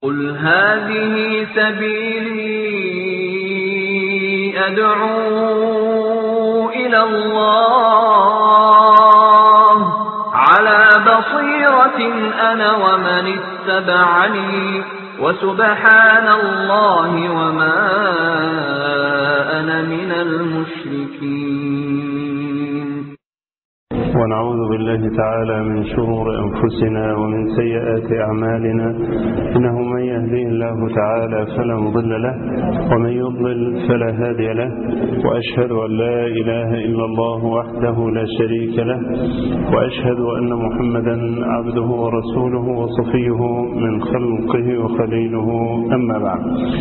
قل هذه سبيلي أدعو إلى الله على بصيرة أنا ومن اتبعني وسبحان الله وما أنا من المشركين ونعوذ بالله تعالى من شرور أنفسنا ومن سيئات أعمالنا إنه من يهديه الله تعالى فلا مضل له ومن يضلل فلا هادي له وأشهد أن لا إله إلا الله وحده لا شريك له وأشهد أن محمدا عبده ورسوله وصفيه من خلقه وخليله أما بعد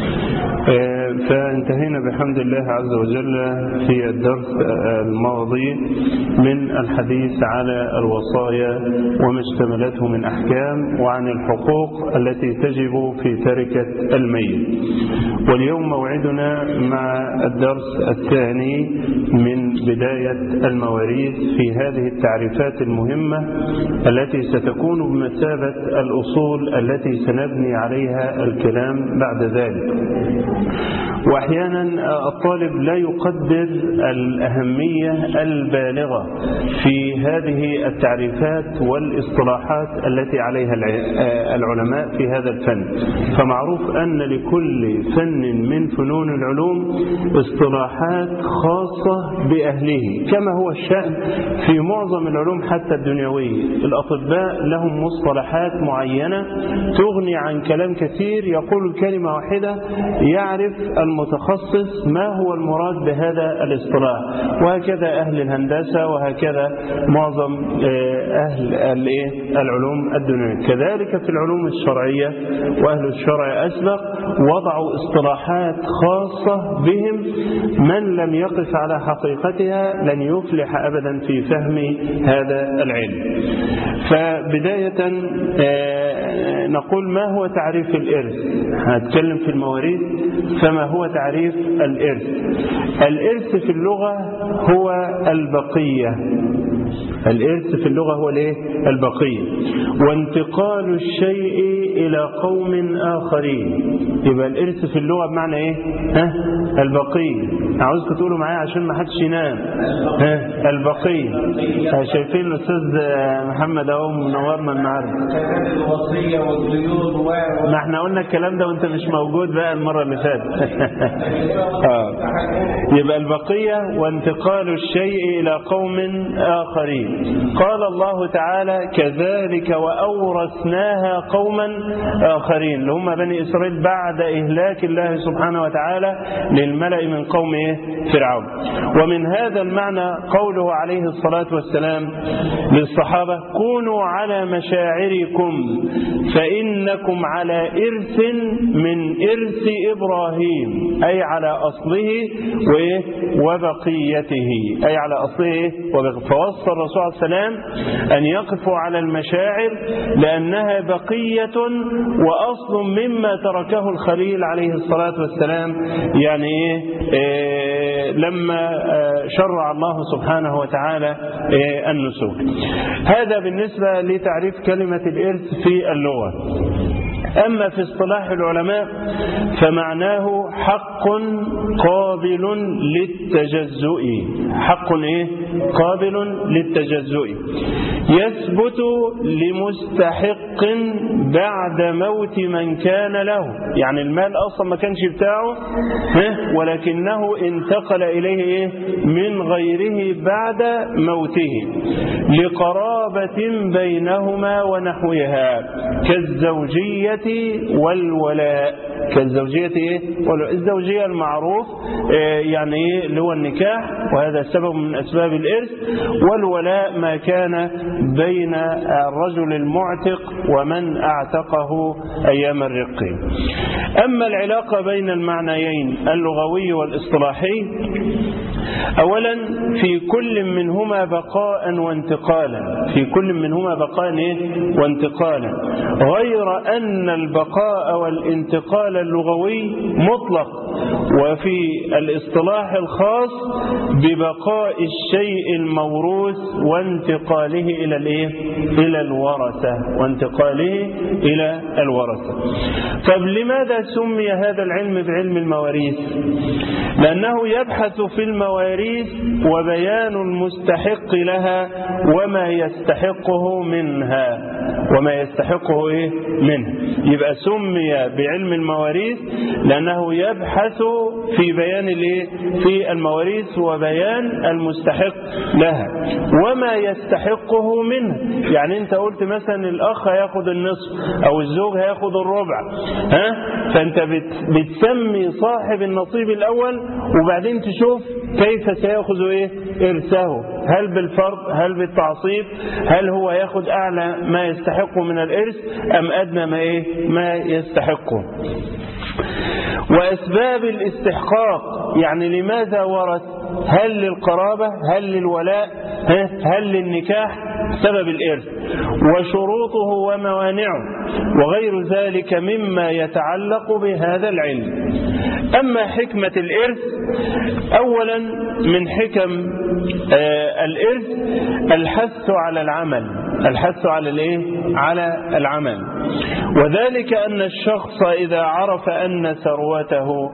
فانتهينا بحمد الله عز وجل في الدرس الماضي من الحديث على الوصايا وما اشتملته من أحكام وعن الحقوق التي تجب في تركة الميت واليوم موعدنا مع الدرس الثاني من بداية المواريث في هذه التعريفات المهمة التي ستكون بمثابة الأصول التي سنبني عليها الكلام بعد ذلك واحيانا الطالب لا يقدر الأهمية البالغة في هذه التعريفات والاصطلاحات التي عليها العلماء في هذا الفن فمعروف أن لكل فن من فنون العلوم اصطلاحات خاصة بأهله كما هو الشأن في معظم العلوم حتى الدنيوية الأطباء لهم مصطلحات معينة تغني عن كلام كثير يقول كلمة واحدة يعرف المتخصص ما هو المراد بهذا الاصطلاح وهكذا أهل الهندسة وهكذا معظم أهل العلوم الدنيوية كذلك في العلوم الشرعية وأهل الشرع أسبق وضعوا اصطلاحات خاصة بهم من لم يقف على حقيقتها لن يفلح أبدا في فهم هذا العلم فبداية نقول ما هو تعريف الإرث هنتكلم في المواريث فما هو تعريف الإرث الإرث في اللغة هو البقية الإرث في اللغة هو الايه البقية وانتقال الشيء إلى قوم آخرين يبقى الإرث في اللغة بمعنى إيه ها البقية عاوزكم تقولوا معايا عشان ما حدش ينام ها البقية شايفين الأستاذ محمد أهو منورنا النهارده الوصية والقيود و ما احنا قلنا الكلام ده وانت مش موجود بقى المرة اللي فاتت آه. يبقى البقية وانتقال الشيء إلى قوم آخرين قال الله تعالى كذلك وأورثناها قوما آخرين اللي هم بني إسرائيل بعد إهلاك الله سبحانه وتعالى للملأ من قوم فرعون ومن هذا المعنى قوله عليه الصلاة والسلام للصحابة كونوا على مشاعركم فإنكم على إرث من إرث إبراهيم أي على أصله وبقيته أي على أصله وبقيته فوصى الرسول عليه السلام أن يقفوا على المشاعر لأنها بقية وأصل مما تركه الخليل عليه الصلاة والسلام يعني إيه لما شرع الله سبحانه وتعالى النسك هذا بالنسبة لتعريف كلمة الإرث في اللغة أما في اصطلاح العلماء فمعناه حق قابل للتجزؤ حق إيه؟ قابل للتجزؤ يثبت لمستحق بعد موت من كان له يعني المال أصلا ما كانش بتاعه ولكنه انتقل إليه إيه؟ من غيره بعد موته لقرابة بينهما ونحوها كالزوجية والولاء كالزوجية إيه؟ الزوجية المعروف يعني إيه اللي هو النكاح وهذا سبب من أسباب الإرث والولاء ما كان بين الرجل المعتق ومن أعتقه أيام الرق أما العلاقة بين المعنيين اللغوي والاصطلاحي أولا في كل منهما بقاء وانتقالا في كل منهما بقاء إيه؟ وانتقالا غير أن البقاء والانتقال اللغوي مطلق وفي الاصطلاح الخاص ببقاء الشيء الموروث وانتقاله إلى الإيه؟ إلى الورثة وانتقاله إلى الورثة طب لماذا سمي هذا العلم بعلم المواريث لأنه يبحث في المواريث وبيان المستحق لها وما يستحقه منها وما يستحقه إيه منه يبقى سمي بعلم المواريث لأنه يبحث في بيان الإيه في المواريث وبيان المستحق لها وما يستحقه منه يعني انت قلت مثلا الأخ هياخد النصف أو الزوج هياخد الربع ها فانت بت بتسمي صاحب النصيب الأول وبعدين تشوف كيف سيأخذ إيه إرثه هل بالفرض هل بالتعصيب هل هو ياخد أعلى ما يستحقه من الإرث أم أدنى ما, إيه ما يستحقه وأسباب الاستحقاق يعني لماذا ورث هل للقرابة هل للولاء هل للنكاح سبب الإرث وشروطه وموانعه وغير ذلك مما يتعلق بهذا العلم أما حكمة الإرث أولا من حكم آه الإرث الحث على العمل الحث على الايه على العمل وذلك أن الشخص إذا عرف أن ثروته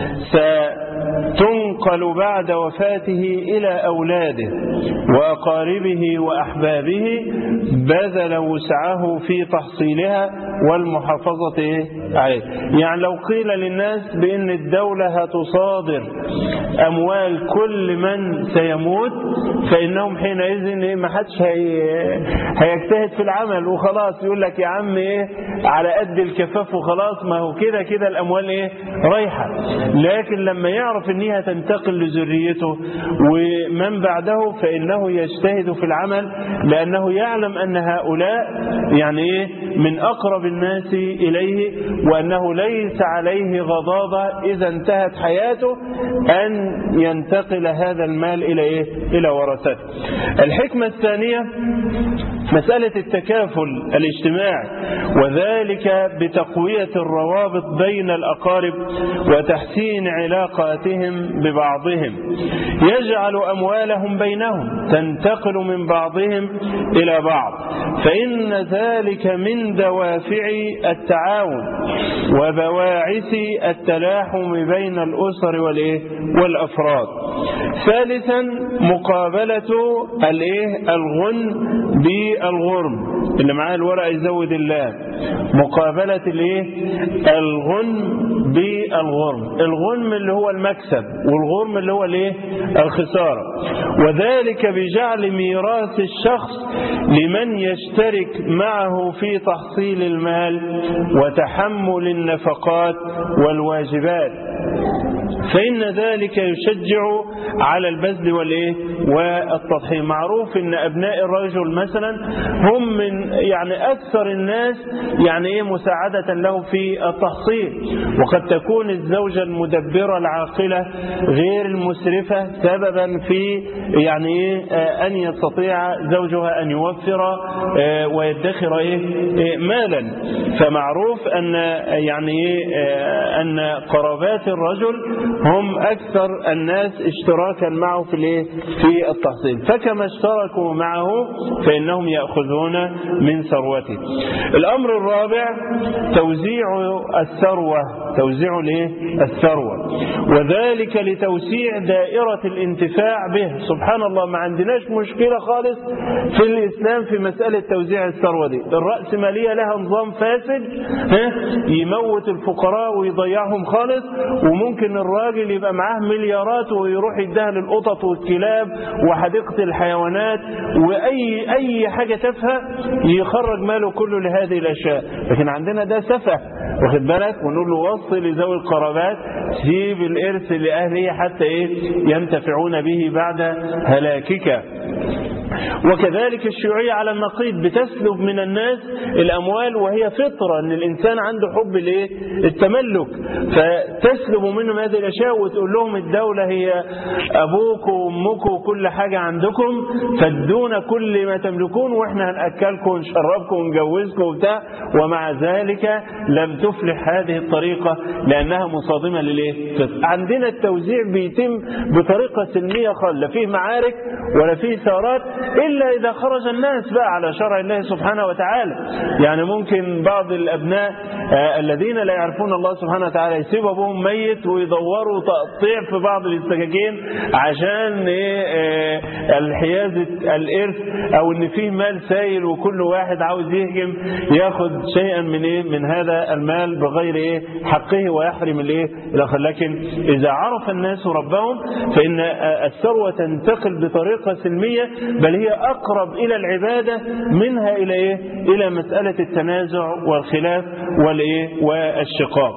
ستنقل بعد وفاته إلى أولاده وأقاربه وأحبابه بذل وسعه في تحصيلها والمحافظة عليه يعني لو قيل للناس بأن الدولة هتصادر أموال كل من سيموت فإنهم حينئذ ما حدش هي هيجتهد في العمل وخلاص يقول لك يا عم ايه على قد الكفاف وخلاص ما هو كده كده الاموال ايه رايحه لكن لما يعرف ان هي تنتقل لذريته ومن بعده فانه يجتهد في العمل لانه يعلم ان هؤلاء يعني ايه من اقرب الناس اليه وانه ليس عليه غضاضه اذا انتهت حياته ان ينتقل هذا المال الى ايه الى ورثته الحكمه الثانيه مسألة التكافل الاجتماعي وذلك بتقوية الروابط بين الأقارب وتحسين علاقاتهم ببعضهم يجعل أموالهم بينهم تنتقل من بعضهم إلى بعض فإن ذلك من دوافع التعاون وبواعث التلاحم بين الأسر والأفراد ثالثا مقابلة الغن بالغرم اللي معاه الورقة يزود الله مقابلة الايه الغنم بالغرم الغنم اللي هو المكسب والغرم اللي هو الايه الخسارة وذلك بجعل ميراث الشخص لمن يشترك معه في تحصيل المال وتحمل النفقات والواجبات فإن ذلك يشجع على البذل والإيه والتضحية معروف إن أبناء الرجل مثلا هم من يعني أكثر الناس يعني إيه مساعدة له في التحصيل وقد تكون الزوجة المدبرة العاقلة غير المسرفة سببا في يعني إيه أن يستطيع زوجها أن يوفر ويدخر إيه مالا فمعروف أن يعني إيه أن قرابات الرجل هم أكثر الناس اشتراكا معه في الايه في التحصيل فكما اشتركوا معه فإنهم يأخذون من ثروته الأمر الرابع توزيع الثروة توزيع الايه الثروة وذلك لتوسيع دائرة الانتفاع به سبحان الله ما عندناش مشكلة خالص في الإسلام في مسألة توزيع الثروة دي الرأسمالية لها نظام فاسد ها يموت الفقراء ويضيعهم خالص وممكن الراجل يبقى معاه مليارات ويروح يديها للقطط والكلاب وحديقة الحيوانات وأي أي حاجة تافهه يخرج ماله كله لهذه الأشياء لكن عندنا ده سفه واخد بالك ونقول له وصي لذوي القرابات سيب الإرث لأهله حتى إيه ينتفعون به بعد هلاكك وكذلك الشيوعية على النقيض بتسلب من الناس الأموال وهي فطرة أن الإنسان عنده حب الايه التملك فتسلب منهم هذه الأشياء وتقول لهم الدولة هي أبوك وأمك وكل حاجة عندكم فادونا كل ما تملكون وإحنا هنأكلكم ونشربكم ونجوزكم وبتاع ومع ذلك لم تفلح هذه الطريقة لأنها مصادمة للإيه؟ عندنا التوزيع بيتم بطريقة سلمية خالص لا فيه معارك ولا فيه ثارات إلا إذا خرج الناس بقى على شرع الله سبحانه وتعالى يعني ممكن بعض الأبناء آه الذين لا يعرفون الله سبحانه وتعالى يسيبوا أبوهم ميت ويدوروا تقطيع في بعض السكاكين عشان إيه آه الحيازة الإرث أو إن فيه مال سايل وكل واحد عاوز يهجم ياخد شيئا من إيه من هذا المال بغير إيه حقه ويحرم الإيه الآخر لكن إذا عرف الناس ربهم فإن الثروة تنتقل بطريقة سلمية بل هي أقرب إلى العبادة منها إلى إيه إلى مسألة التنازع والخلاف والإيه والشقاق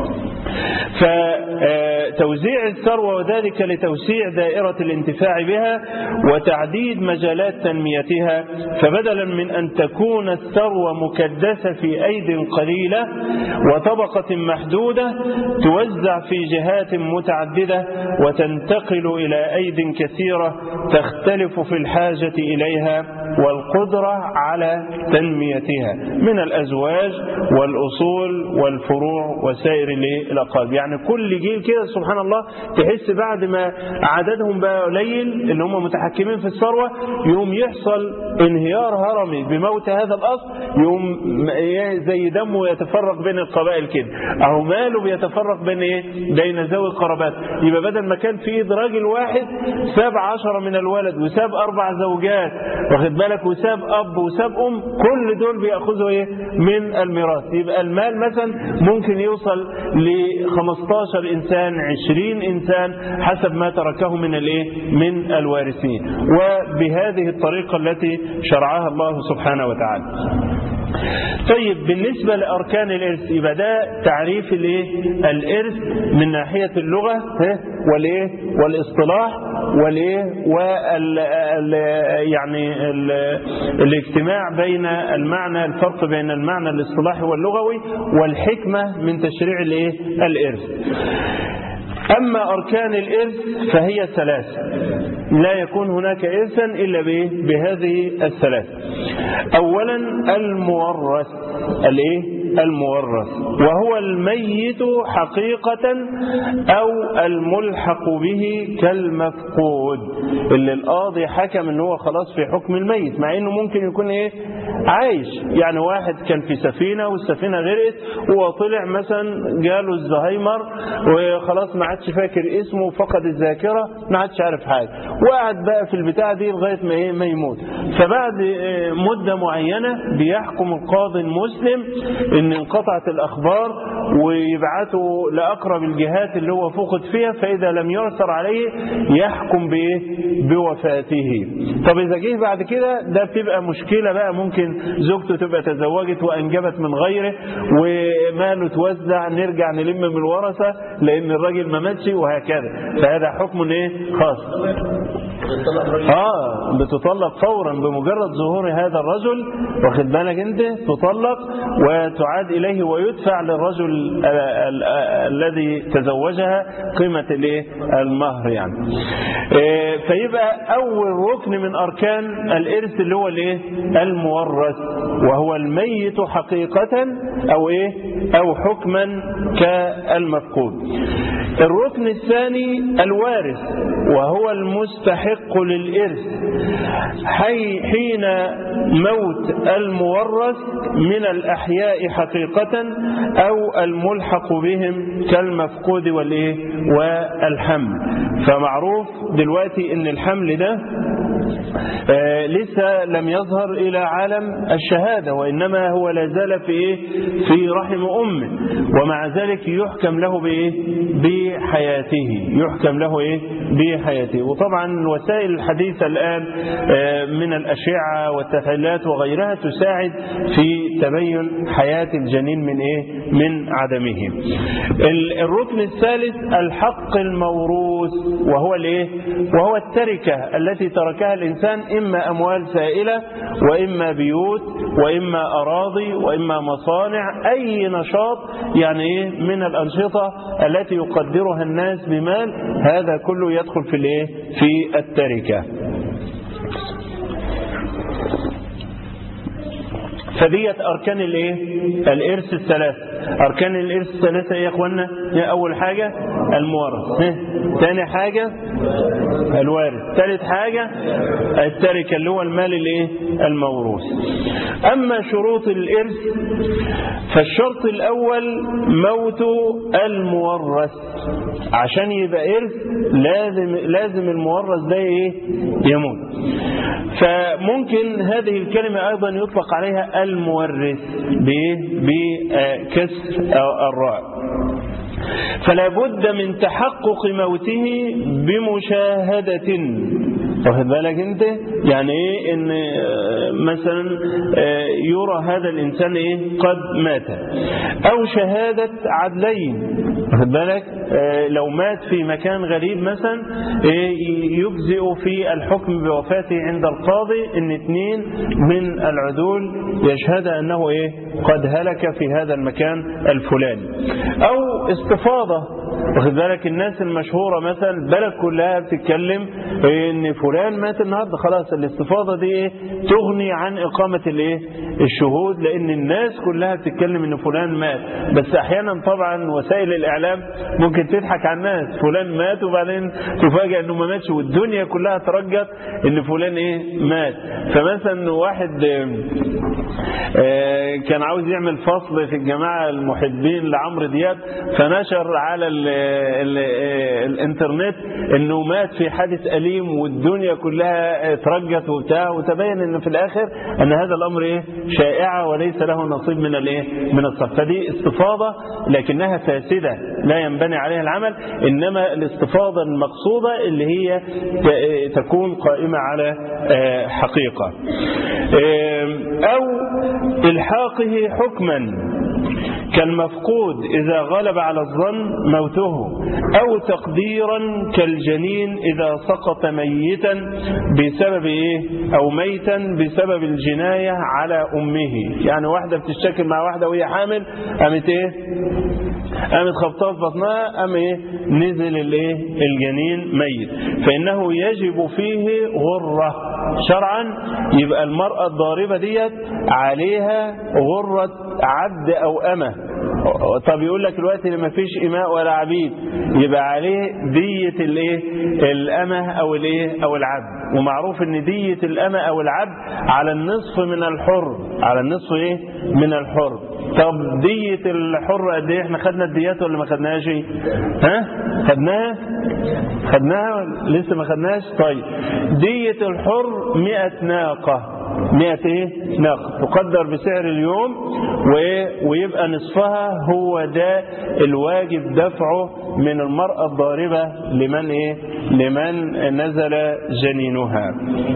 فتوزيع الثروة وذلك لتوسيع دائرة الانتفاع بها وتعديد مجالات تنميتها فبدلا من أن تكون الثروة مكدسة في أيدي قليلة وطبقة محدودة توزع في جهات متعددة وتنتقل إلى أيد كثيرة تختلف في الحاجة إليها والقدرة على تنميتها من الأزواج والأصول والفروع وسائر الأقارب يعني كل جيل كده سبحان الله تحس بعد ما عددهم بقى قليل اللي هم متحكمين في الثروة يوم يحصل انهيار هرمي بموت هذا الأصل يوم زي دمه يتفرق بين القبائل كده أو ماله بيتفرق بين إيه بين ذوي القرابات يبقى بدل ما كان في إيد راجل واحد ساب عشرة من الولد وساب أربع زوجات واخد بالك وساب أب وساب أم كل دول بيأخذوا إيه من الميراث يبقى المال مثلا ممكن يوصل ل 15 إنسان 20 إنسان حسب ما تركه من الإيه من الوارثين وبهذه الطريقة التي شرعها الله سبحانه وتعالى طيب بالنسبة لأركان الإرث يبقى ده تعريف الايه الإرث من ناحية اللغة والايه والاصطلاح والايه وال ال يعني ال الاجتماع بين المعنى الفرق بين المعنى الاصطلاحي واللغوي والحكمة من تشريع الايه الإرث أما أركان الإرث فهي ثلاثة لا يكون هناك إرثا إلا بهذه الثلاثة أولا المورث الإيه؟ المورث وهو الميت حقيقة أو الملحق به كالمفقود اللي القاضي حكم ان هو خلاص في حكم الميت مع انه ممكن يكون ايه عايش يعني واحد كان في سفينة والسفينة غرقت وطلع مثلا جاله الزهايمر وخلاص ما عادش فاكر اسمه وفقد الذاكرة ما عادش عارف حاجة وقعد بقى في البتاع دي لغاية ما ايه ما يموت فبعد مدة معينة بيحكم القاضي المسلم ان انقطعت الاخبار ويبعثوا لاقرب الجهات اللي هو فقد فيها فاذا لم يعثر عليه يحكم بايه بوفاته طب اذا جه بعد كده ده بتبقى مشكله بقى ممكن زوجته تبقى تزوجت وانجبت من غيره وماله توزع نرجع نلم من الورثه لان الراجل ما ماتش وهكذا فهذا حكم ايه خاص اه بتطلق فورا بمجرد ظهور هذا الرجل واخد بالك انت تطلق وتعاد اليه ويدفع للرجل ال ال الذي تزوجها قيمه الايه المهر يعني إيه فيبقى اول ركن من اركان الارث اللي هو الايه المورث وهو الميت حقيقه او ايه او حكما كالمفقود الركن الثاني الوارث وهو المستحق للإرث حي حين موت المورث من الأحياء حقيقة أو الملحق بهم كالمفقود والإيه والحمل فمعروف دلوقتي ان الحمل ده آه لسه لم يظهر إلى عالم الشهادة وإنما هو لا زال في إيه؟ في رحم أمه ومع ذلك يحكم له بإيه؟ بحياته يحكم له إيه؟ بحياته وطبعا وسائل الحديث الآن آه من الأشعة والتحليلات وغيرها تساعد في تبين حياة الجنين من إيه؟ من عدمه الركن الثالث الحق الموروث وهو الإيه؟ وهو التركة التي تركها الإنسان إما أموال سائلة وإما بيوت وإما أراضي وإما مصانع أي نشاط يعني إيه من الأنشطة التي يقدرها الناس بمال هذا كله يدخل في الإيه في التركة فديت أركان الإيه الإرث الثلاثة أركان الإرث ثلاثة إيه يا أخوانا أول حاجة المورث ها؟ تاني حاجة الوارث ثالث حاجة التركة اللي هو المال الايه الموروث أما شروط الإرث فالشرط الأول موت المورث عشان يبقى إرث لازم لازم المورث ده إيه يموت فممكن هذه الكلمة أيضا يطلق عليها المورث بكسر الراء فلا بد من تحقق موته بمشاهدة واخد بالك انت يعني ايه ان مثلا يرى هذا الانسان ايه قد مات او شهادة عدلين واخد بالك لو مات في مكان غريب مثلا يجزئ في الحكم بوفاته عند القاضي ان اثنين من العدول يشهد انه ايه قد هلك في هذا المكان الفلاني او استفاضة واخد بالك الناس المشهورة مثلا البلد كلها بتتكلم ان فلان مات النهارده خلاص الاستفاضة دي ايه تغني عن اقامة الايه الشهود لان الناس كلها بتتكلم ان فلان مات بس احيانا طبعا وسائل الاعلام ممكن تضحك على الناس فلان مات وبعدين تفاجئ انه ما ماتش والدنيا كلها ترجت ان فلان ايه مات فمثلا واحد كان عاوز يعمل فصل في الجماعة المحبين لعمرو دياب فنشر على ال ال الانترنت انه مات في حادث أليم والدنيا كلها ترجت وبتاع وتبين ان في الاخر ان هذا الامر ايه شائعة وليس له نصيب من الايه من الصف فدي استفاضة لكنها فاسدة لا ينبني عليها العمل انما الاستفاضة المقصودة اللي هي تكون قائمة على حقيقة او الحاقه حكما كالمفقود إذا غلب على الظن موته أو تقديرا كالجنين إذا سقط ميتا بسبب إيه أو ميتا بسبب الجناية على أمه يعني واحدة بتشتكل مع واحدة وهي حامل قامت إيه قامت خبطها في بطنها قام إيه نزل الإيه الجنين ميت فإنه يجب فيه غرة شرعا يبقى المرأة الضاربة ديت عليها غرة عبد أو أمة طب يقول لك دلوقتي ما فيش إماء ولا عبيد يبقى عليه دية الايه الأمة أو الايه أو العبد ومعروف ان دية الأمة أو العبد على النصف من الحر على النصف ايه من الحر طب دية الحر قد ايه احنا خدنا الديات ولا ما خدناهاش ها خدناها خدناها لسه ما خدناهاش طيب دية الحر 100 ناقة 100 ايه ناقة تقدر بسعر اليوم ويبقى نصفها هو ده الواجب دفعه من المرأة الضاربة لمن ايه لمن نزل جنينها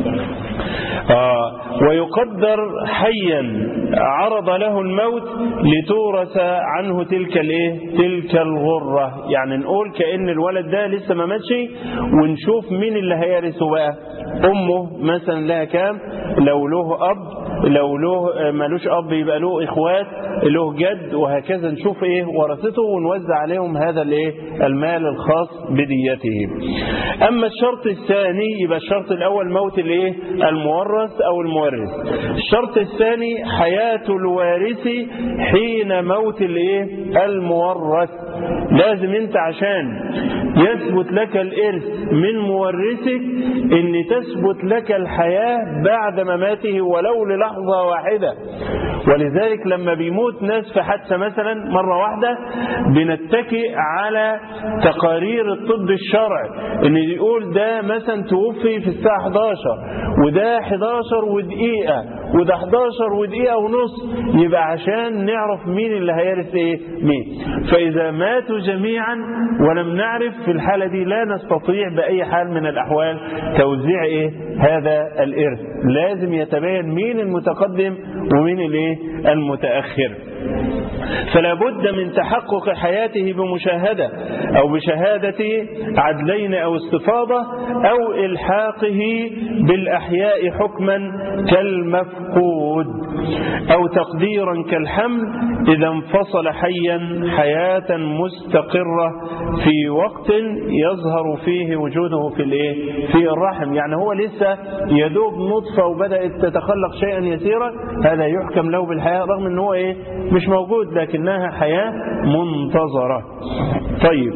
آه ويقدر حيا عرض له الموت لتورث عنه تلك الايه تلك الغرة يعني نقول كأن الولد ده لسه ما ماتش ونشوف مين اللي هيرثه بقى امه مثلا لها كام لو له اب لو له ملوش اب يبقى له اخوات له جد وهكذا نشوف ايه ورثته ونوزع عليهم هذا الايه المال الخاص بديته اما الشرط الثاني يبقى الشرط الاول موت الايه المورث او المورث الشرط الثاني حياة الوارث حين موت الايه المورث لازم انت عشان يثبت لك الارث من مورثك ان تثبت لك الحياة بعد مماته ولو للحظة واحدة ولذلك لما بيموت ناس في حادثة مثلا مرة واحدة بنتكئ على تقارير الطب الشرعي ان يقول ده مثلا توفي في الساعة 11 وده 11 ودقيقة وده 11 ودقيقة ونص يبقى عشان نعرف مين اللي هيرث ايه مين فإذا ماتوا جميعا ولم نعرف في الحالة دي لا نستطيع بأي حال من الأحوال توزيع ايه هذا الإرث لازم يتبين مين المتقدم ومين الايه المتأخر فلا بد من تحقق حياته بمشاهدة أو بشهادة عدلين أو استفاضة أو إلحاقه بالأحياء حكما كالمفقود أو تقديرا كالحمل إذا انفصل حيا حياة مستقرة في وقت يظهر فيه وجوده في الايه في الرحم يعني هو لسه يدوب نطفة وبدأت تتخلق شيئا يسيرا هذا يحكم له بالحياة رغم ان هو ايه مش موجود لكنها حياة منتظرة طيب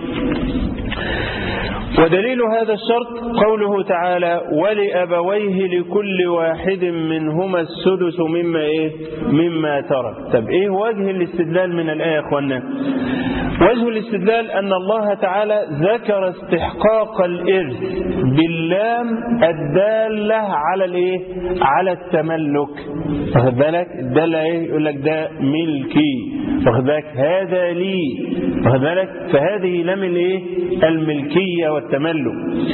ودليل هذا الشرط قوله تعالى ولأبويه لكل واحد منهما السدس مما إيه مما ترك طب إيه وجه الاستدلال من الآية يا أخوانا وجه الاستدلال أن الله تعالى ذكر استحقاق الإرث باللام الدالة على الإيه على التملك واخد بالك الدالة إيه يقول لك ده ملكي واخد بالك هذا لي واخد بالك فهذه لام الإيه الملكية والتملك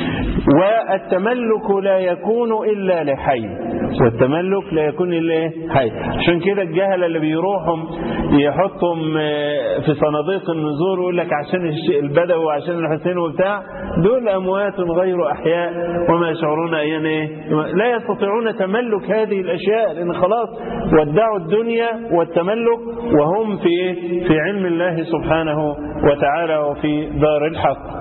والتملك لا يكون إلا لحي والتملك لا يكون إلا حي عشان كده الجهل اللي بيروحوا يحطهم في صناديق النزور ويقول لك عشان البدوي وعشان الحسين وبتاع دول أموات غير أحياء وما يشعرون أيان إيه لا يستطيعون تملك هذه الأشياء لأن خلاص ودعوا الدنيا والتملك وهم في إيه في علم الله سبحانه وتعالى وفي دار الحق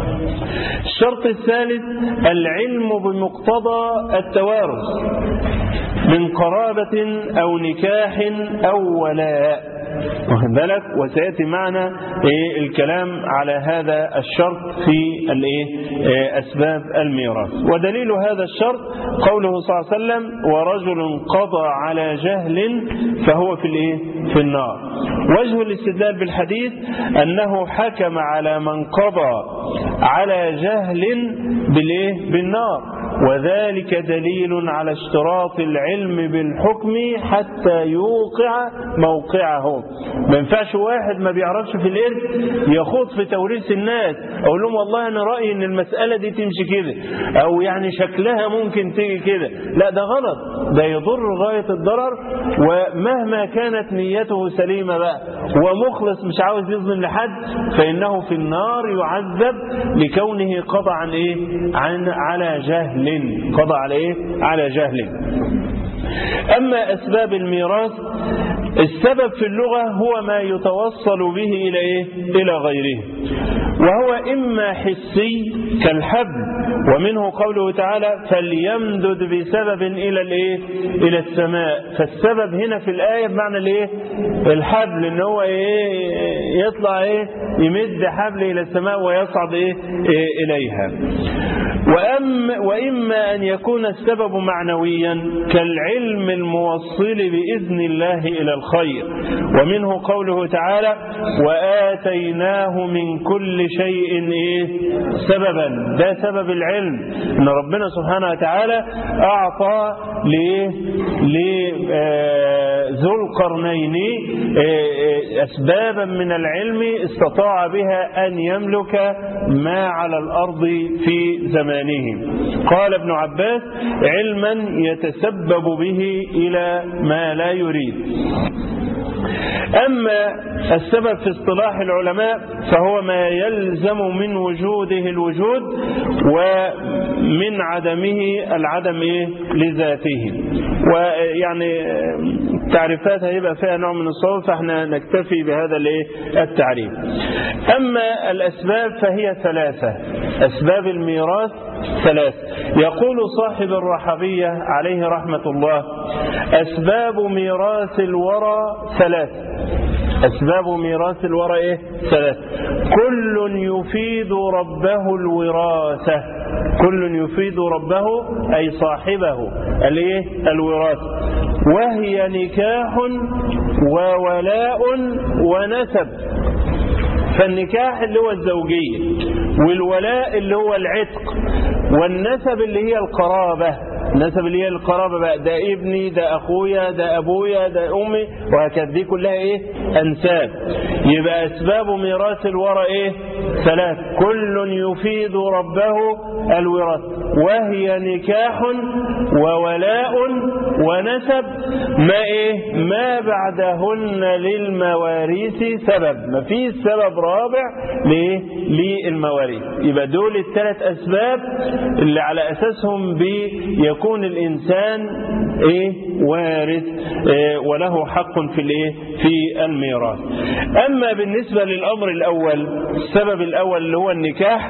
الشرط الثالث العلم بمقتضى التوارث من قرابة أو نكاح أو ولاء واخد بالك وسياتي معنا إيه الكلام على هذا الشرط في الايه إيه اسباب الميراث ودليل هذا الشرط قوله صلى الله عليه وسلم ورجل قضى على جهل فهو في الايه في النار وجه الاستدلال بالحديث انه حكم على من قضى على جهل بالايه بالنار وذلك دليل على اشتراط العلم بالحكم حتى يوقع موقعه ما ينفعش واحد ما بيعرفش في الإرث يخوض في توريث الناس أقول لهم والله أنا رأيي أن المسألة دي تمشي كده أو يعني شكلها ممكن تيجي كده لا ده غلط ده يضر غاية الضرر ومهما كانت نيته سليمة بقى ومخلص مش عاوز يظلم لحد فإنه في النار يعذب لكونه قضى عن إيه عن على جهل قضى على إيه على جهل أما أسباب الميراث السبب في اللغة هو ما يتوصل به إلى إيه؟ إلى غيره وهو إما حسي كالحبل ومنه قوله تعالى فليمدد بسبب إلى الإيه؟ إلى السماء فالسبب هنا في الآية بمعنى الإيه؟ الحبل إن هو إيه؟ يطلع إيه؟ يمد حبل إلى السماء ويصعد إيه؟ إيه إليها وأم وإما أن يكون السبب معنويا كالعلم الموصل بإذن الله إلى الخير ومنه قوله تعالى وآتيناه من كل شيء إيه سببا ده سبب العلم أن ربنا سبحانه وتعالى أعطى لذو القرنين أسبابا من العلم استطاع بها أن يملك ما على الأرض في زمانه قال ابن عباس علما يتسبب به إلى ما لا يريد أما السبب في اصطلاح العلماء فهو ما يلزم من وجوده الوجود ومن عدمه العدم إيه لذاته ويعني التعريفات هيبقى فيها نوع من الصعوبة فاحنا نكتفي بهذا الايه التعريف أما الأسباب فهي ثلاثة أسباب الميراث ثلاث يقول صاحب الرحبية عليه رحمة الله أسباب ميراث الورى ثلاث أسباب ميراث الورى إيه؟ ثلاث كل يفيد ربه الوراثة كل يفيد ربه أي صاحبه الإيه؟ الوراثة وهي نكاح وولاء ونسب فالنكاح اللي هو الزوجية والولاء اللي هو العتق والنسب اللي هي القرابة النسب اللي هي القرابة بقى ده ابني ده أخويا ده أبويا ده أمي وهكذا دي كلها إيه أنساب يبقى أسباب ميراث الورى إيه ثلاث كل يفيد ربه الوراثة وهي نكاح وولاء ونسب ما إيه ما بعدهن للمواريث سبب ما فيه سبب رابع ليه للمواريث يبقى دول الثلاث أسباب اللي على أساسهم بيكون الإنسان إيه وارث إيه وله حق في الإيه في الميراث أما بالنسبة للأمر الأول السبب الأول اللي هو النكاح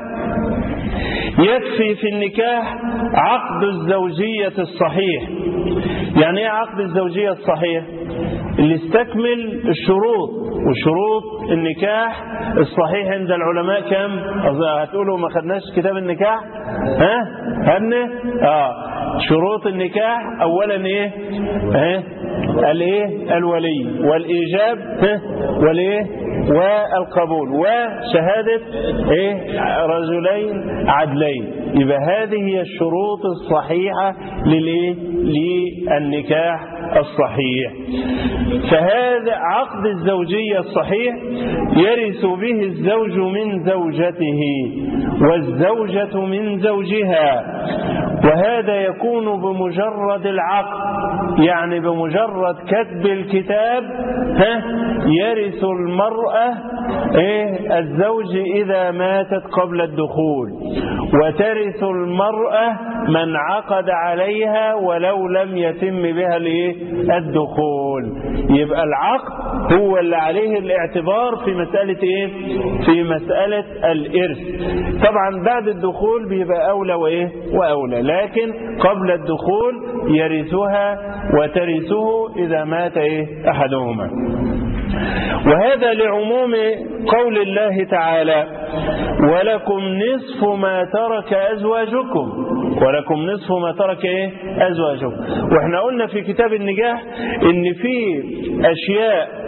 يكفي في النكاح عقد الزوجية الصحيح يعني ايه عقد الزوجية الصحيح اللي استكمل الشروط وشروط النكاح الصحيح عند العلماء كم هتقولوا ما خدناش كتاب النكاح ها هن اه شروط النكاح اولا ايه ها الايه الولي والايجاب ها والايه والقبول وشهادة ايه رجلين عدلين يبقى هذه هي الشروط الصحيحة للايه للنكاح الصحيح فهذا عقد الزوجية الصحيح يرث به الزوج من زوجته والزوجة من زوجها وهذا يكون بمجرد العقد يعني بمجرد كتب الكتاب ها يرث المرأة إيه الزوج إذا ماتت قبل الدخول وترث المرأة من عقد عليها ولو لم يتم بها الايه الدخول يبقى العقد هو اللي عليه الاعتبار في مسألة ايه في مسألة الإرث طبعا بعد الدخول بيبقى أولى وإيه وأولى لكن قبل الدخول يرثها وترثه إذا مات إيه أحدهما وهذا لعموم قول الله تعالى ولكم نصف ما ترك أزواجكم ولكم نصف ما ترك إيه؟ أزواجكم واحنا قلنا في كتاب النجاح ان في أشياء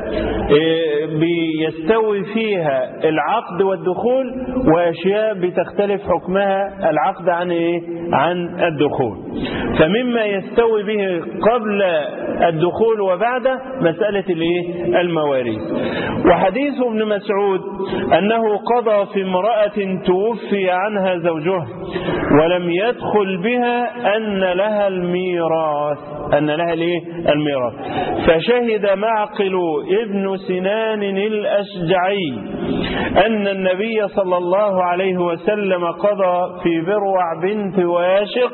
بيستوي فيها العقد والدخول وأشياء بتختلف حكمها العقد عن إيه؟ عن الدخول فمما يستوي به قبل الدخول وبعده مسألة الإيه؟ المواريث وحديث ابن مسعود أنه قضى في امرأة توفي عنها زوجها ولم يدخل بها أن لها الميراث أن لها الإيه؟ الميراث فشهد معقل ابن سنان الأشجعي أن النبي صلى الله عليه وسلم قضى في بروع بنت واشق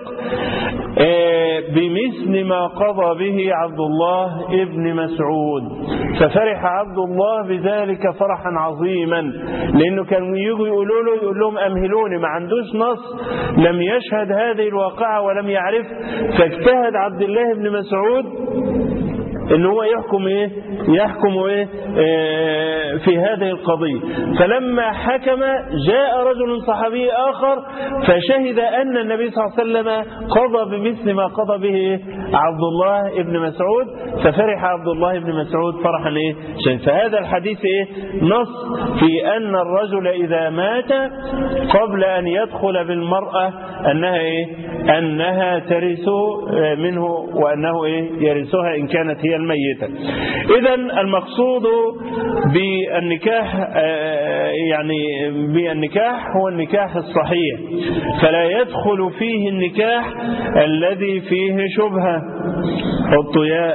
بمثل ما قضى به عبد الله ابن مسعود ففرح عبد الله بذلك فرحا عظيما لأنه كانوا يجوا يقولوا له يقول لهم أمهلوني ما عندوش نص لم يشهد هذه الواقعة ولم يعرف فاجتهد عبد الله بن مسعود ان هو يحكم ايه يحكم ايه آه في هذه القضية فلما حكم جاء رجل صحابي آخر فشهد أن النبي صلى الله عليه وسلم قضى بمثل ما قضى به إيه؟ عبد الله بن مسعود ففرح عبد الله بن مسعود فرحا ايه فهذا الحديث ايه نص في أن الرجل إذا مات قبل أن يدخل بالمرأة أنها ايه أنها ترث منه وأنه ايه يرثها إن كانت هي الميتة إذا المقصود بالنكاح يعني بالنكاح هو النكاح الصحيح فلا يدخل فيه النكاح الذي فيه شبهة الطياء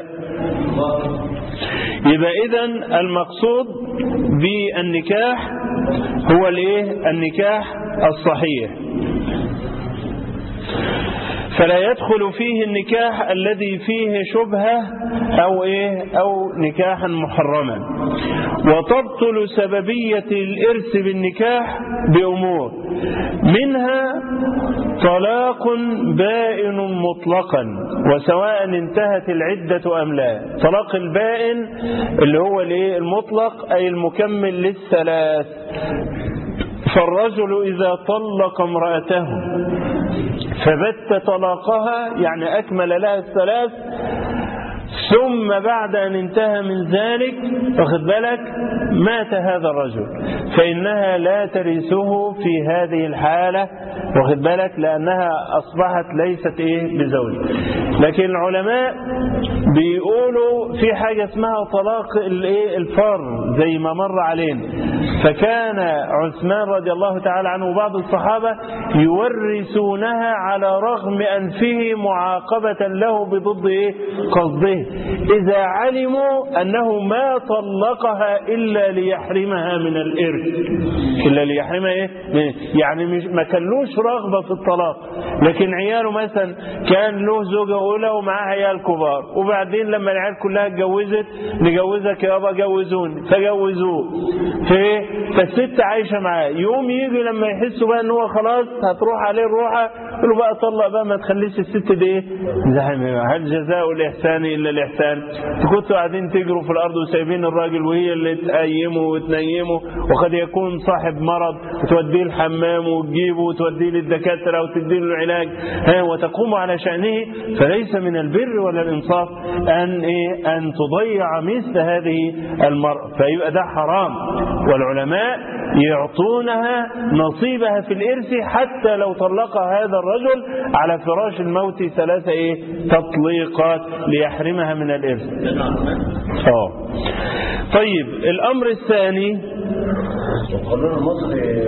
يبقى إذا المقصود بالنكاح هو الايه النكاح الصحيح فلا يدخل فيه النكاح الذي فيه شبهة أو, إيه أو نكاحا محرما وتبطل سببية الإرث بالنكاح بأمور منها طلاق بائن مطلقا وسواء انتهت العدة أم لا طلاق البائن اللي هو المطلق أي المكمل للثلاث فالرجل إذا طلق امرأته فبت طلاقها يعني أكمل لها الثلاث ثم بعد أن انتهى من ذلك واخد بالك مات هذا الرجل فإنها لا ترثه في هذه الحالة واخد بالك لأنها أصبحت ليست إيه بزوج لكن العلماء بيقولوا في حاجة اسمها طلاق الإيه الفار زي ما مر علينا فكان عثمان رضي الله تعالى عنه وبعض الصحابة يورثونها على رغم أنفه معاقبة له بضد إيه قصده إذا علموا أنه ما طلقها إلا ليحرمها من الإرث إلا ليحرمها إيه يعني مش ما كانلوش رغبة في الطلاق لكن عياله مثلا كان له زوجة أولى ومعاه عيال كبار وبعدين لما العيال كلها اتجوزت نجوزك يابا جوزوني فجوزوه في فالست عايشة معاه يوم يجي لما يحسوا بقى ان هو خلاص هتروح عليه الروحة يقولوا بقى طلق بقى ما تخليش الست دي ايه هل جزاء الإحسان إلا الإحسان كنتوا قاعدين تجروا في الأرض وسايبين الراجل وهي اللي تقيمه وتنيمه وقد يكون صاحب مرض وتوديه الحمام وتجيبه وتوديه للدكاترة وتديه له العلاج ها وتقوم على شأنه فليس من البر ولا الإنصاف أن إيه أن تضيع مثل هذه المرأة فيبقى ده حرام والعلماء يعطونها نصيبها في الإرث حتى لو طلقها هذا الرجل على فراش الموت ثلاثة إيه تطليقات ليحرمها من الإرث اه طيب الأمر الثاني القانون المصري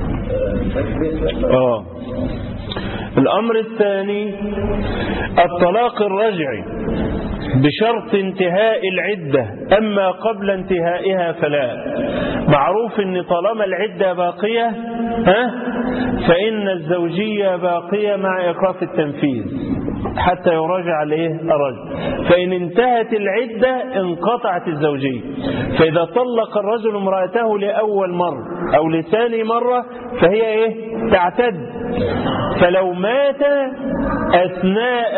اه الأمر الثاني الطلاق الرجعي بشرط انتهاء العدة أما قبل انتهائها فلا معروف أن طالما العدة باقية ها فإن الزوجية باقية مع إيقاف التنفيذ حتى يراجع عليه الرجل فإن انتهت العدة انقطعت الزوجية فإذا طلق الرجل امرأته لأول مرة أو لثاني مرة فهي إيه تعتد فلو مات أثناء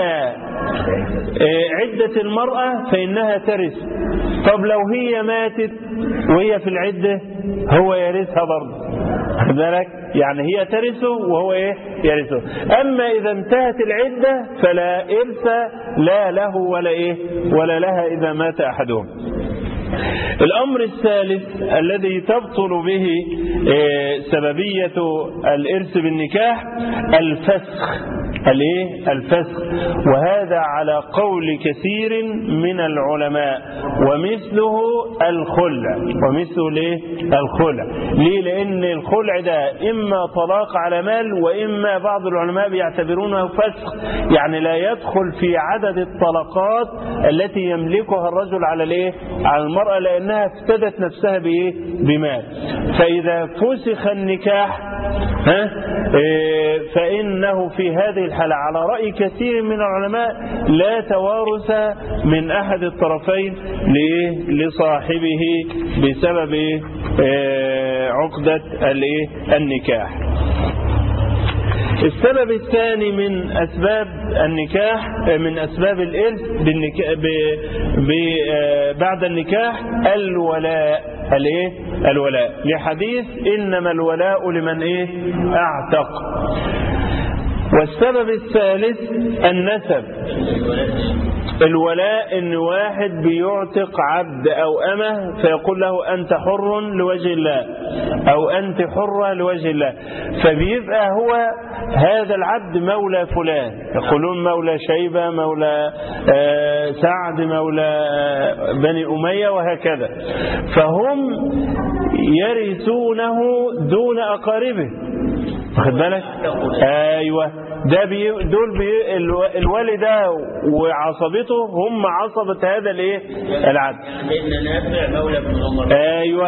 عدة المرأة فإنها ترث طب لو هي ماتت وهي في العدة هو يرثها برضه ذلك يعني هي ترثه وهو ايه يرثه اما اذا انتهت العدة فلا ارث لا له ولا ايه ولا لها اذا مات احدهم الأمر الثالث الذي تبطل به سببية الإرث بالنكاح الفسخ الايه الفسخ وهذا على قول كثير من العلماء ومثله الخلع ومثله ليه الخلع ليه لان الخلع ده اما طلاق على مال واما بعض العلماء بيعتبرونه فسخ يعني لا يدخل في عدد الطلقات التي يملكها الرجل على الايه على المرأة لانها افتدت نفسها بايه بمال فاذا فسخ النكاح ها إيه فانه في هذه الحالة على رأي كثير من العلماء لا توارث من أحد الطرفين لصاحبه بسبب عقدة النكاح السبب الثاني من أسباب النكاح من أسباب الإرث بعد النكاح الولاء الايه الولاء لحديث إنما الولاء لمن إيه أعتق والسبب الثالث النسب الولاء ان واحد بيعتق عبد او امه فيقول له انت حر لوجه الله او انت حرة لوجه الله فبيبقى هو هذا العبد مولى فلان يقولون مولى شيبة مولى سعد مولى بني أمية وهكذا فهم يرثونه دون أقاربه واخد بالك ايوه ده بي دول بي الوالد ده وعصبته هم عصبة هذا الايه العبد لأن نافع مولى ابن عمر ايوه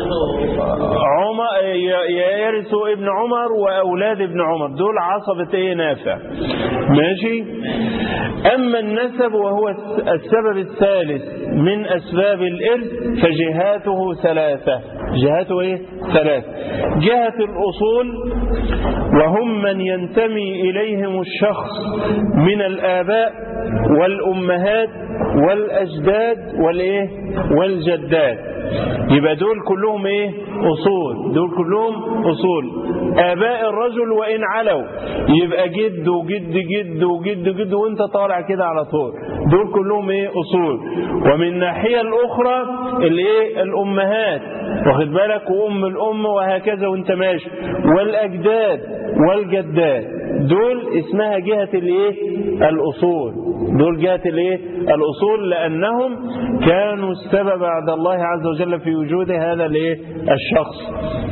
عمر يرث ابن عمر واولاد ابن عمر دول عصبة ايه نافع ماشي اما النسب وهو السبب الثالث من اسباب الارث فجهاته ثلاثة جهاته ايه ثلاثة جهة الاصول وهم من ينتمي إليهم الشخص من الآباء والأمهات والأجداد والإيه والجدات يبقى دول كلهم إيه أصول دول كلهم أصول آباء الرجل وإن علوا يبقى جد وجد جد وجد جد وانت طالع كده على طول دول كلهم إيه أصول ومن الناحية الأخرى الإيه الأمهات واخد بالك وأم الأم وهكذا وانت ماشي والأجداد والجدات دول اسمها جهة الايه الأصول دول جهة الايه الأصول لأنهم كانوا السبب عند الله عز وجل في وجود هذا الايه الشخص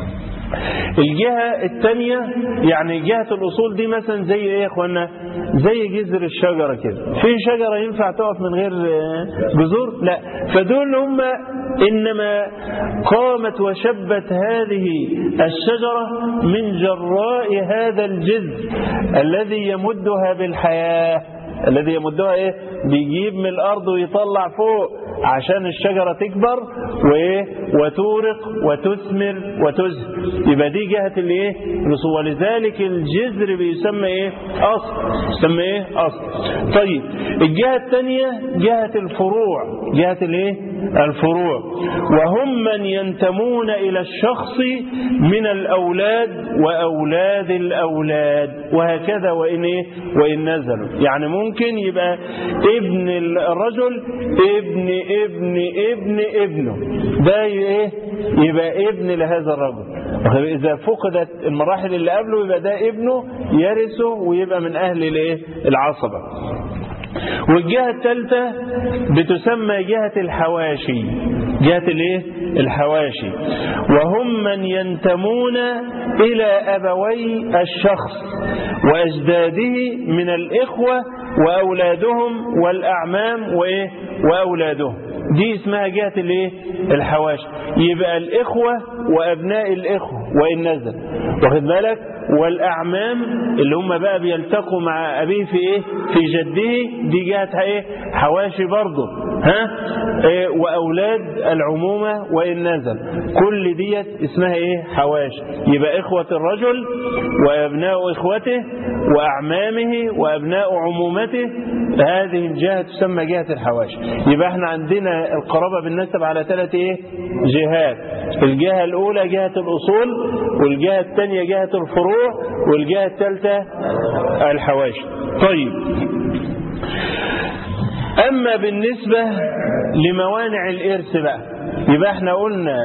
الجهة الثانية يعني جهة الأصول دي مثلا زي إيه يا إخوانا زي جذر الشجرة كده في شجرة ينفع تقف من غير جذور لا فدول هم إنما قامت وشبت هذه الشجرة من جراء هذا الجذر الذي يمدها بالحياة الذي يمدها ايه بيجيب من الارض ويطلع فوق عشان الشجرة تكبر وايه وتورق وتثمر وتزهر يبقى دي جهة الايه ولذلك الجذر بيسمى ايه اصل يسمى ايه اصل طيب الجهة الثانية جهة الفروع جهة الايه الفروع وهم من ينتمون الى الشخص من الاولاد واولاد الاولاد وهكذا وان ايه وان نزلوا يعني ممكن يبقى ابن الرجل ابن ابن ابن ابنه ده ايه يبقى ابن لهذا الرجل اذا فقدت المراحل اللي قبله يبقى ده ابنه يرثه ويبقى من اهل الايه العصبه والجهة الثالثة بتسمى جهة الحواشي جهة الايه الحواشي وهم من ينتمون إلى أبوي الشخص وأجداده من الإخوة وأولادهم والأعمام وإيه وأولادهم دي اسمها جهة الايه الحواشي يبقى الإخوة وأبناء الإخوة وإن نزل واخد بالك والأعمام اللي هم بقى بيلتقوا مع أبيه في إيه في جده دي جهة إيه حواشي برضه ها إيه وأولاد العمومة وإن نزل كل ديت اسمها إيه حواشي يبقى إخوة الرجل وأبناء إخوته وأعمامه وأبناء عمومته هذه الجهة تسمى جهة الحواشي يبقى احنا عندنا القرابة بالنسب على ثلاث ايه جهات الجهة الأولى جهة الأصول والجهة الثانية جهة الفروع والجهة الثالثة الحواشي طيب أما بالنسبة لموانع الإرث بقى يبقى احنا قلنا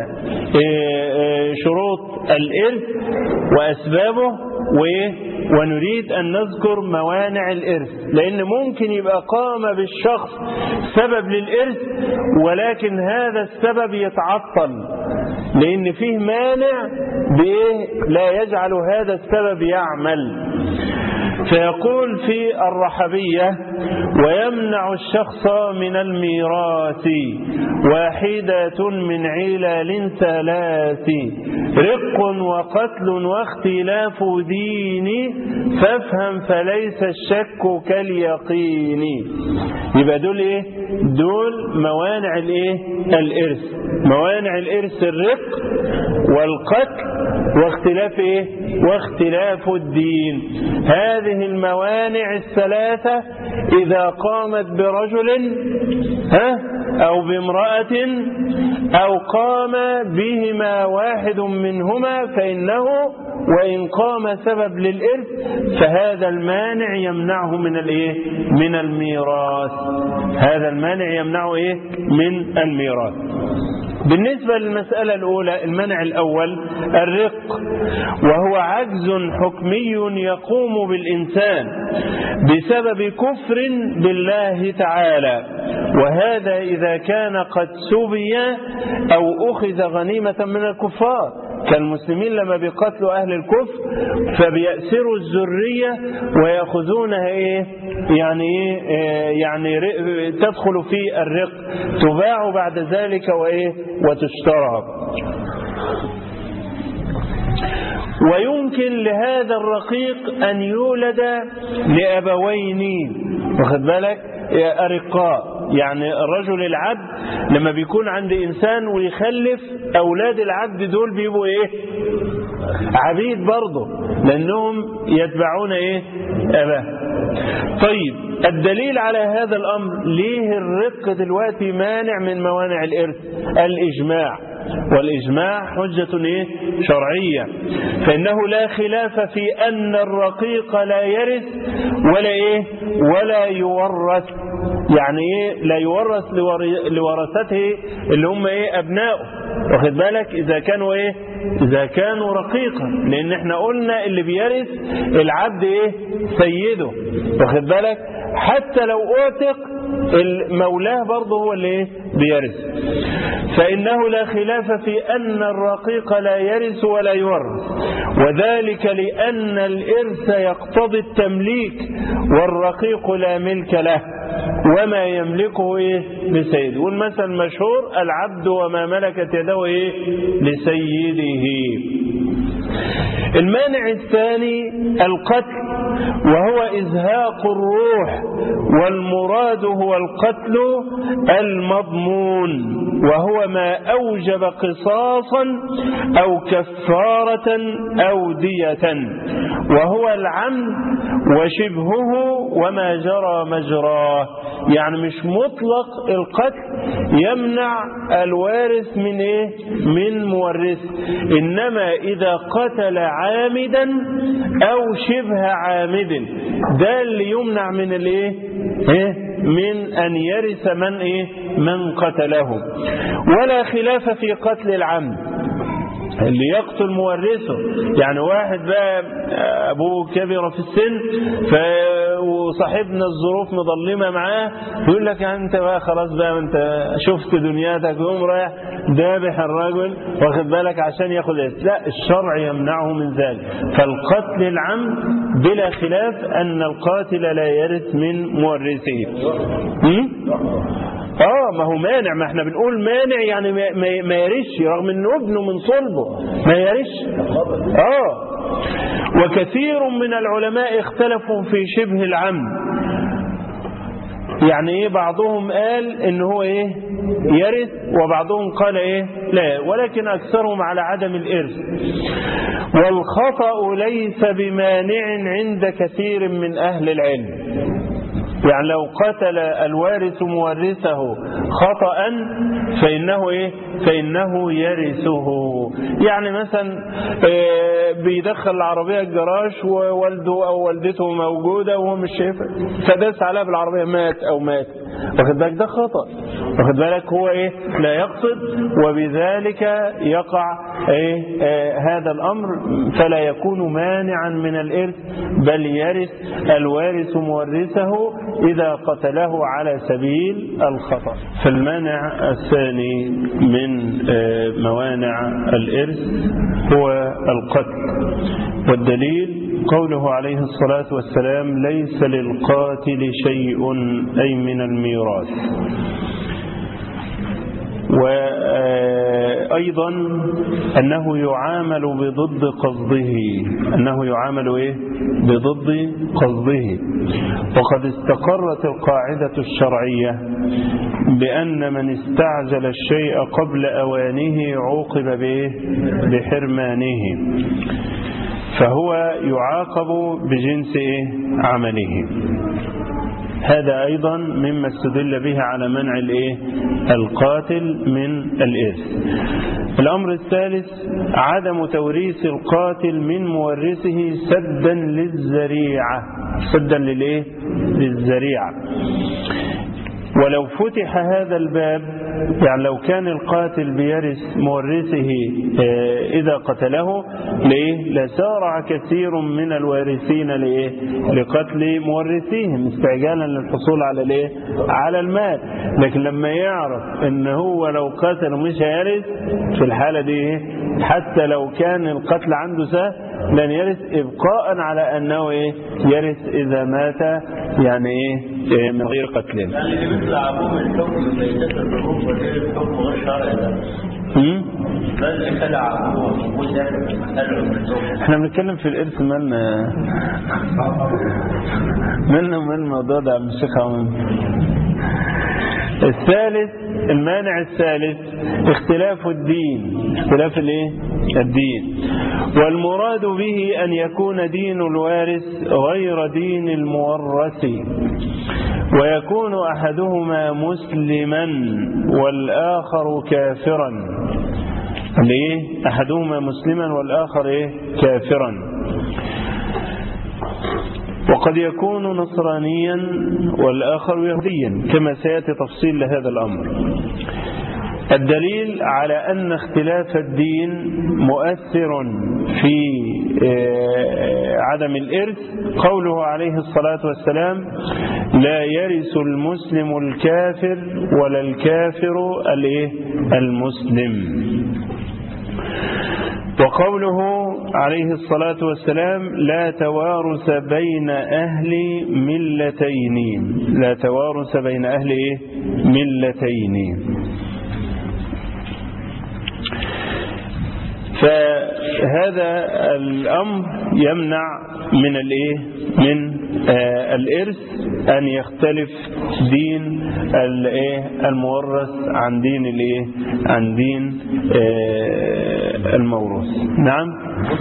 شروط الإرث وأسبابه وإيه ونريد أن نذكر موانع الإرث لأن ممكن يبقى قام بالشخص سبب للإرث ولكن هذا السبب يتعطل لأن فيه مانع بإيه لا يجعل هذا السبب يعمل فيقول في الرحبية ويمنع الشخص من الميراث واحدة من علل ثلاث رق وقتل واختلاف دين فافهم فليس الشك كاليقين يبقى دول ايه دول موانع الايه الارث موانع الارث الرق والقتل واختلاف ايه واختلاف الدين هذه الموانع الثلاثة إذا قامت برجل ها أو بامرأة أو قام بهما واحد منهما فإنه وإن قام سبب للإرث فهذا المانع يمنعه من الإيه من الميراث هذا المانع يمنعه إيه من الميراث بالنسبة للمسألة الأولى المنع الأول الرق وهو عجز حكمي يقوم بالإنسان بسبب كفر بالله تعالى وهذا إذا كان قد سبي أو أخذ غنيمة من الكفار كالمسلمين لما بيقتلوا أهل الكفر فبيأسروا الذرية ويأخذونها إيه يعني إيه يعني تدخل في الرق تباع بعد ذلك وإيه وتشترى ويمكن لهذا الرقيق أن يولد لأبوين واخد بالك أرقاء يعني الرجل العبد لما بيكون عند إنسان ويخلف أولاد العبد دول بيبقوا إيه عبيد برضه لأنهم يتبعون إيه أباه طيب الدليل على هذا الأمر ليه الرق دلوقتي مانع من موانع الإرث الإجماع والإجماع حجة إيه؟ شرعية فإنه لا خلاف في أن الرقيق لا يرث ولا إيه ولا يورث يعني إيه لا يورث لور- لورثته اللي هم إيه أبنائه واخد بالك إذا كانوا إيه إذا كانوا رقيقا لأن إحنا قلنا اللي بيرث العبد إيه سيده واخد بالك حتى لو أعتق مولاه برضه هو اللي إيه بيرث فإنه لا خلاف في أن الرقيق لا يرث ولا يورث وذلك لأن الإرث يقتضي التمليك والرقيق لا ملك له وما يملكه إيه لسيده والمثل المشهور العبد وما ملكت يده إيه لسيده المانع الثاني القتل وهو إزهاق الروح والمراد هو القتل المضمون وهو ما أوجب قصاصا أو كفارة أو دية وهو العمد وشبهه وما جرى مجراه يعني مش مطلق القتل يمنع الوارث من ايه من مورث انما اذا قتل عامدا او شبه عامد ده اللي يمنع من الايه إيه؟ من ان يرث من ايه من قتله ولا خلاف في قتل العمد اللي يقتل مورثه يعني واحد بقى ابوه كبر في السن ف وصاحبنا الظروف مظلمه معاه يقول لك يعني انت بقى خلاص بقى انت شفت دنياتك يقوم رايح ذابح الرجل واخد بالك عشان ياخد إيه؟ لا الشرع يمنعه من ذلك فالقتل العمد بلا خلاف ان القاتل لا يرث من مورثه م? اه ما هو مانع ما احنا بنقول مانع يعني ما, ما, ما يرش رغم انه ابنه من صلبه ما يرش اه وكثير من العلماء اختلفوا في شبه العمد يعني ايه بعضهم قال ان هو ايه يرث وبعضهم قال ايه لا ولكن اكثرهم على عدم الارث والخطأ ليس بمانع عند كثير من اهل العلم يعني لو قتل الوارث مورثه خطأ فإنه إيه؟ فإنه يرثه يعني مثلا بيدخل العربية الجراج ووالده أو والدته موجودة وهو مش شايفها فداس عليها بالعربية مات أو مات واخد بالك ده خطأ واخد بالك هو إيه لا يقصد وبذلك يقع إيه آه هذا الأمر فلا يكون مانعا من الإرث بل يرث الوارث مورثه إذا قتله على سبيل الخطأ فالمانع الثاني من موانع الإرث هو القتل والدليل قوله عليه الصلاة والسلام ليس للقاتل شيء أي من الميراث وأيضا أنه يعامل بضد قصده أنه يعامل إيه؟ بضد قصده وقد استقرت القاعدة الشرعية بأن من استعجل الشيء قبل أوانه عوقب به بحرمانه فهو يعاقب بجنس إيه؟ عمله هذا أيضا مما استدل به على منع الإيه؟ القاتل من الإرث الأمر الثالث عدم توريث القاتل من مورثه سدا للذريعة سدا للإيه؟ للذريعة ولو فتح هذا الباب يعني لو كان القاتل بيرث مورثه إذا قتله ليه لسارع كثير من الوارثين لإيه لقتل مورثيهم استعجالا للحصول على الإيه على المال لكن لما يعرف ان هو لو قتل مش هيرث في الحالة دي إيه؟ حتى لو كان القتل عنده سهل لن يرث إبقاء على أنه إيه يرث إذا مات يعني إيه من غير قتل اللي بيطلع ابوه الحكم بيتسل الحكم غير الحكم غير شرعي ده ده اللي خلع ابوه موجود داخل في المسألة والحكم احنا بنتكلم في الإرث مالنا مالنا ومال الموضوع ده يا عم الشيخ عمام الثالث المانع الثالث اختلاف الدين اختلاف الايه الدين والمراد به أن يكون دين الوارث غير دين المورث ويكون أحدهما مسلما والآخر كافرا ليه أحدهما مسلما والآخر إيه؟ كافرا وقد يكون نصرانيا والآخر يهوديا كما سيأتي تفصيل لهذا الأمر الدليل على أن اختلاف الدين مؤثر في عدم الإرث قوله عليه الصلاة والسلام لا يرث المسلم الكافر ولا الكافر المسلم وقوله عليه الصلاة والسلام لا توارث بين أهل ملتين لا توارث بين أهل إيه؟ ملتين فهذا الأمر يمنع من الإيه من آه الإرث أن يختلف دين الإيه المورث عن دين الإيه عن دين آه الموروث نعم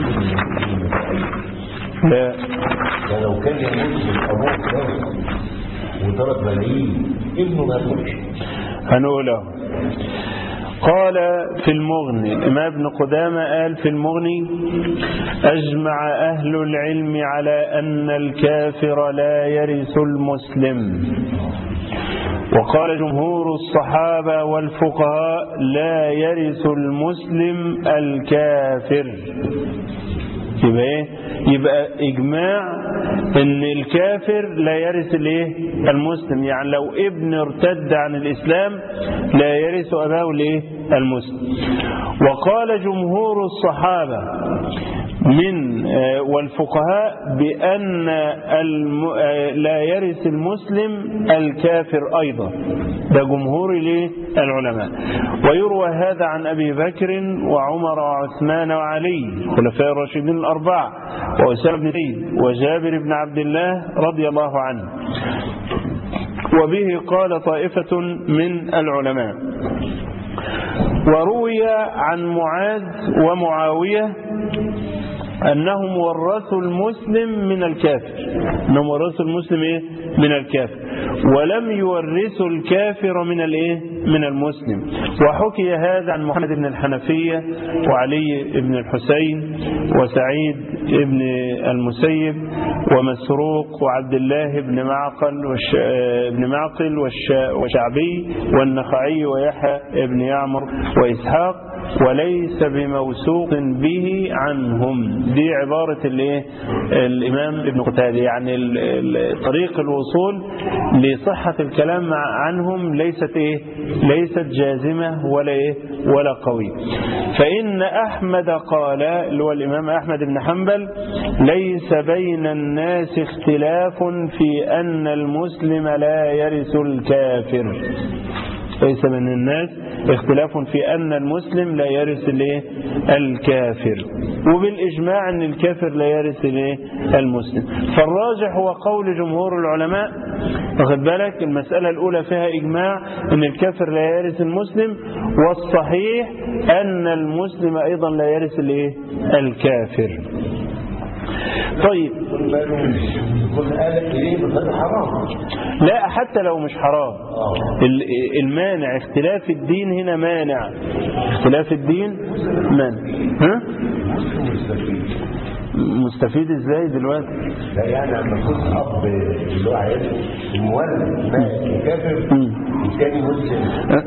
لا يعني لو كان يموت ابوه كده وترك ملايين ابنه ما يموتش هنقوله قال في المغني الإمام ابن قدامة قال في المغني أجمع أهل العلم على أن الكافر لا يرث المسلم وقال جمهور الصحابة والفقهاء لا يرث المسلم الكافر يبقى ايه يبقى اجماع ان الكافر لا يرث الايه المسلم يعني لو ابن ارتد عن الاسلام لا يرث اباه الايه المسلم وقال جمهور الصحابه من والفقهاء بأن لا يرث المسلم الكافر أيضا ده جمهور العلماء ويروى هذا عن أبي بكر وعمر وعثمان وعلي خلفاء الراشدين الأربعة وأسامة بن زيد وجابر بن عبد الله رضي الله عنه وبه قال طائفة من العلماء وروي عن معاذ ومعاوية أنهم ورثوا المسلم من الكافر أنهم ورثوا المسلم إيه؟ من الكافر ولم يورثوا الكافر من الإيه؟ من المسلم وحكي هذا عن محمد بن الحنفية وعلي بن الحسين وسعيد بن المسيب ومسروق وعبد الله بن معقل وش... بن معقل والش... وشعبي والنخعي ويحيى بن يعمر وإسحاق وليس بموثوق به عنهم دي عبارة الايه الإمام ابن قتادة يعني طريق الوصول لصحة الكلام مع عنهم ليست إيه ليست جازمة ولا إيه ولا قوية فإن أحمد قال اللي هو الإمام أحمد بن حنبل ليس بين الناس اختلاف في أن المسلم لا يرث الكافر ليس من الناس اختلاف في أن المسلم لا يرث الايه الكافر وبالإجماع أن الكافر لا يرث الايه المسلم فالراجح هو قول جمهور العلماء واخد بالك المسألة الأولى فيها إجماع أن الكافر لا يرث المسلم والصحيح أن المسلم أيضا لا يرث الايه الكافر طيب لا حتى لو مش حرام المانع اختلاف الدين هنا مانع اختلاف الدين مانع ها مستفيد ازاي دلوقتي لا يعني لما يكون اب اللي هو عياله المولد مات كافر والتاني مسلم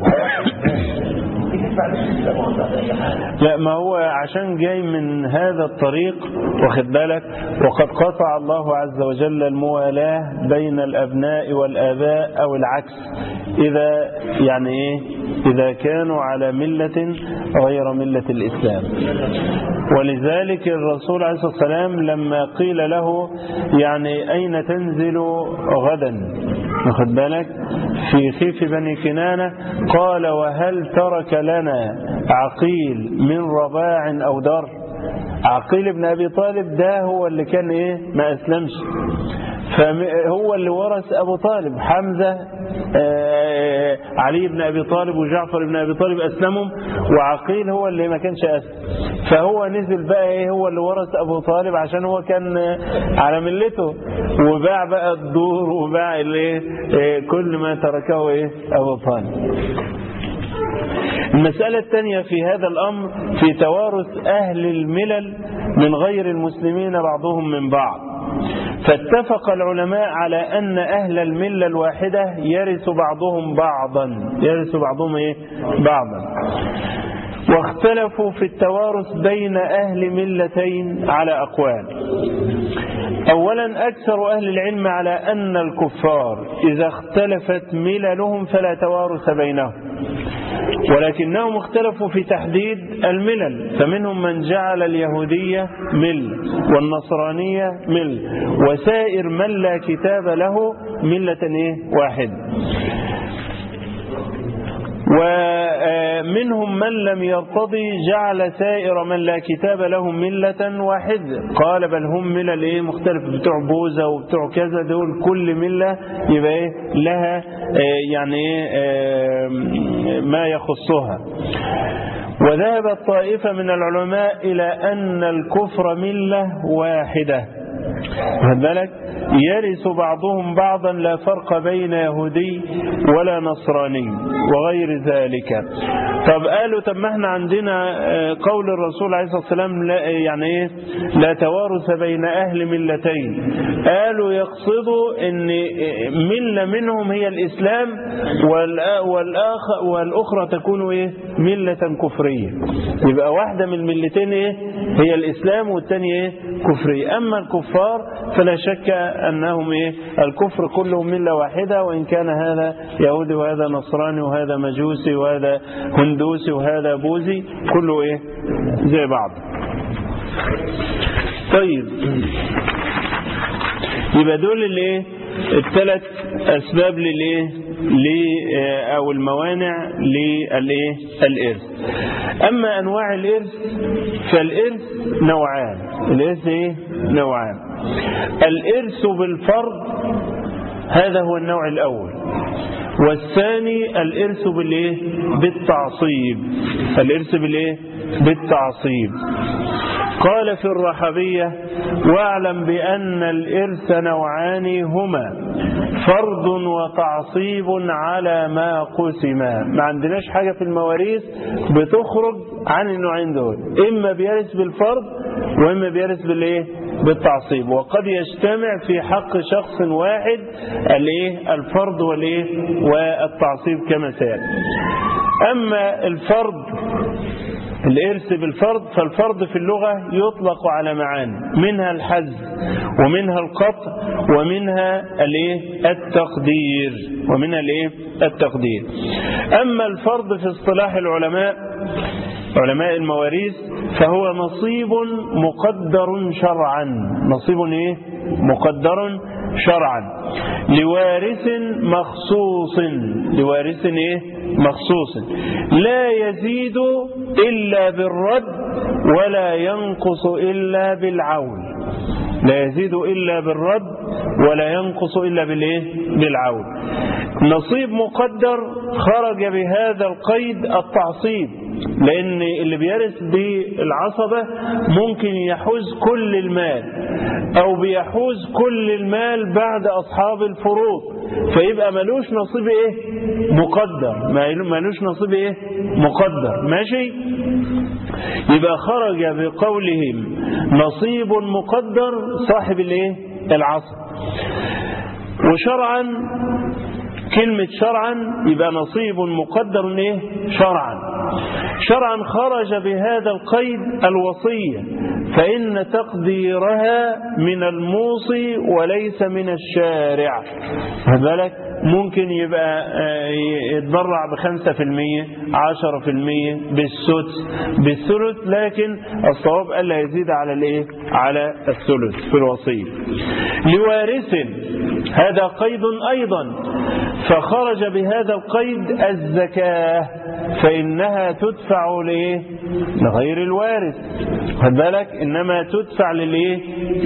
لا ما هو عشان جاي من هذا الطريق واخد بالك وقد قطع الله عز وجل الموالاة بين الأبناء والآباء أو العكس إذا يعني إيه إذا كانوا على ملة غير ملة الإسلام ولذلك الرسول عليه الصلاة والسلام لما قيل له يعني أين تنزل غدا واخد بالك في خيف بني كنانة قال وهل ترك لنا عقيل من رباع أو دار عقيل بن أبي طالب ده هو اللي كان إيه ما أسلمش فهو اللي ورث أبو طالب حمزة آه، علي بن أبي طالب وجعفر بن أبي طالب أسلمهم وعقيل هو اللي ما كانش أسلم فهو نزل بقى إيه هو اللي ورث أبو طالب عشان هو كان آه، على ملته وباع بقى الدور وباع الايه آه، كل ما تركه إيه أبو طالب المسألة الثانية في هذا الأمر في توارث أهل الملل من غير المسلمين بعضهم من بعض فاتفق العلماء على أن أهل الملة الواحدة يرث بعضهم بعضا يرث بعضهم إيه؟ بعضا واختلفوا في التوارث بين أهل ملتين على أقوال أولا أكثر أهل العلم على أن الكفار إذا اختلفت مللهم فلا توارث بينهم ولكنهم اختلفوا في تحديد الملل فمنهم من جعل اليهودية مل والنصرانية مل وسائر من لا كتاب له ملة إيه؟ واحدة ومنهم من لم يرتضي جعل سائر من لا كتاب لهم ملة واحدة قال بل هم ملل ايه مختلف بتوع بوذا وبتوع كذا دول كل ملة يبقى ايه لها آه، يعني ايه آه، ما يخصها وذهبت طائفة من العلماء إلى أن الكفر ملة واحدة واخد بالك يرث بعضهم بعضا لا فرق بين يهودي ولا نصراني وغير ذلك طب قالوا طب ما احنا عندنا آه، قول الرسول عليه الصلاة والسلام لا يعني ايه لا توارث بين اهل ملتين قالوا يقصدوا ان ملة منهم هي الاسلام والآ- والآخ والاخرى تكون ايه ملة كفرية يبقى واحدة من الملتين ايه هي الاسلام والثانية ايه كفرية اما الكفار فلا شك انهم ايه الكفر كلهم ملة واحدة وان كان هذا يهودي وهذا نصراني وهذا مجوسي وهذا هندوسي وهذا بوذي كله ايه زي بعض طيب يبقى دول الايه الثلاث اسباب للايه ل او الموانع للايه الارث اما انواع الارث فالارث نوعان الارث ايه نوعان الارث بالفرض هذا هو النوع الاول والثاني الارث بالايه بالتعصيب الارث بالايه بالتعصيب قال في الرحبية واعلم بأن الإرث نوعان هما فرض وتعصيب على ما قسما ما عندناش حاجة في المواريث بتخرج عن النوعين دول إما بيرث بالفرض وإما بيرث بالإيه بالتعصيب وقد يجتمع في حق شخص واحد الايه الفرض والايه والتعصيب كما سيأتي أما الفرض الإرث بالفرض فالفرض في اللغة يطلق على معاني منها الحز ومنها القطع ومنها الايه التقدير ومنها الايه التقدير أما الفرض في اصطلاح العلماء علماء المواريث فهو نصيب مقدر شرعا نصيب ايه مقدر شرعا لوارث مخصوص لوارث ايه مخصوص لا يزيد إلا بالرد ولا ينقص إلا بالعون لا يزيد إلا بالرد ولا ينقص إلا بالإيه؟ بالعون نصيب مقدر خرج بهذا القيد التعصيب لأن اللي بيرث بالعصبة ممكن يحوز كل المال أو بيحوز كل المال بعد أصحاب الفروض فيبقى ملوش نصيب إيه مقدر ملوش نصيب إيه مقدر ماشي يبقى خرج بقولهم نصيب مقدر صاحب الايه العصر وشرعا كلمة شرعا يبقى نصيب مقدر ايه شرعا شرعا خرج بهذا القيد الوصية فإن تقديرها من الموصي وليس من الشارع بالك ممكن يبقى يتبرع بخمسة في المية عشرة في المية بالسدس بالثلث لكن الصواب ألا يزيد على الايه على الثلث في الوصية لوارث هذا قيد أيضا فخرج بهذا القيد الزكاة فإنها تدفع لإيه لغير الوارث خد بالك إنما تدفع للإيه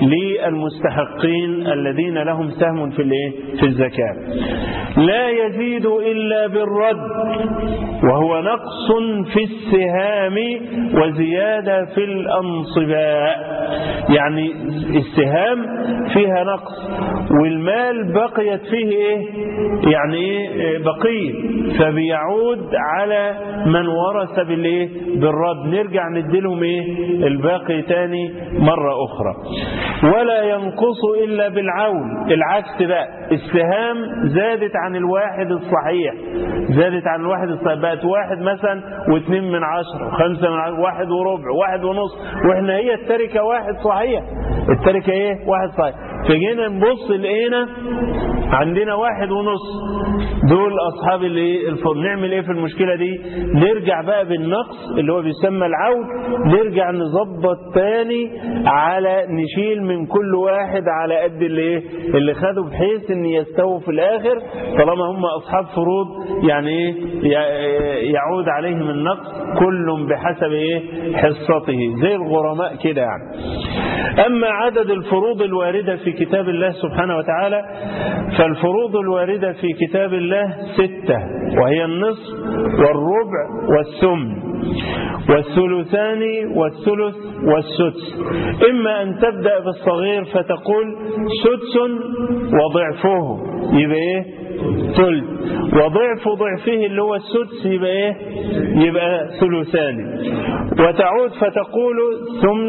للمستحقين الذين لهم سهم في الإيه في الزكاة لا يزيد إلا بالرد وهو نقص في السهام وزيادة في الأنصباء يعني السهام فيها نقص والمال بقيت فيه إيه يعني إيه بقية فبيعود على من ورث بالإيه بالرد نرجع نديلهم إيه الباقي تاني مرة أخرى ولا ينقص إلا بالعون العكس بقى السهام زادت عن الواحد الصحيح زادت عن الواحد الصحيح بقت واحد مثلا واثنين من عشرة وخمسة من عشرة واحد وربع واحد ونص واحنا هي التركة واحد صحيح التركة ايه واحد صحيح فجينا نبص لقينا عندنا واحد ونص دول اصحاب الايه الفضل نعمل ايه في المشكله دي نرجع بقى بالنقص اللي هو بيسمى العود نرجع نظبط تاني على نشيل من كل واحد على قد اللي ايه اللي خده بحيث ان يستووا في الاخر طالما هم اصحاب فروض يعني ايه يعود عليهم النقص كل بحسب ايه حصته زي الغرماء كده يعني اما عدد الفروض الوارده في كتاب الله سبحانه وتعالى فالفروض الواردة في كتاب الله ستة وهي النصف والربع والثمن والثلثان والثلث والسدس إما أن تبدأ بالصغير فتقول سدس وضعفه يبقى إيه ثلث وضعف ضعفه اللي هو السدس يبقى ايه يبقى ثلثان وتعود فتقول ثمن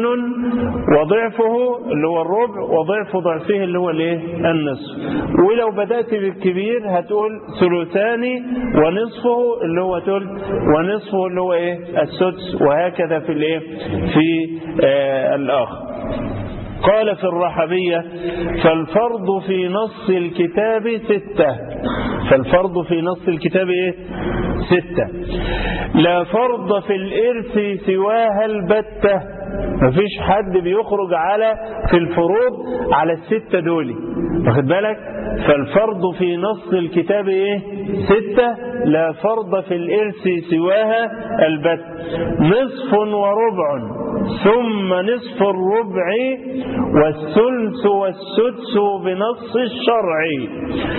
وضعفه اللي هو الربع وضعف ضعفه اللي هو الايه النصف ولو بدأت بالكبير هتقول ثلثان ونصفه اللي هو ثلث ونصفه اللي هو ايه السدس وهكذا في الايه في آه الاخر قال في الرحبية فالفرض في نص الكتاب ستة فالفرض في نص الكتاب ايه ستة لا فرض في الإرث سواها البتة مفيش حد بيخرج على في الفروض على الستة دول واخد بالك فالفرض في نص الكتاب ايه ستة لا فرض في الإرث سواها البت نصف وربع ثم نصف الربع والثلث والسدس بنص الشرع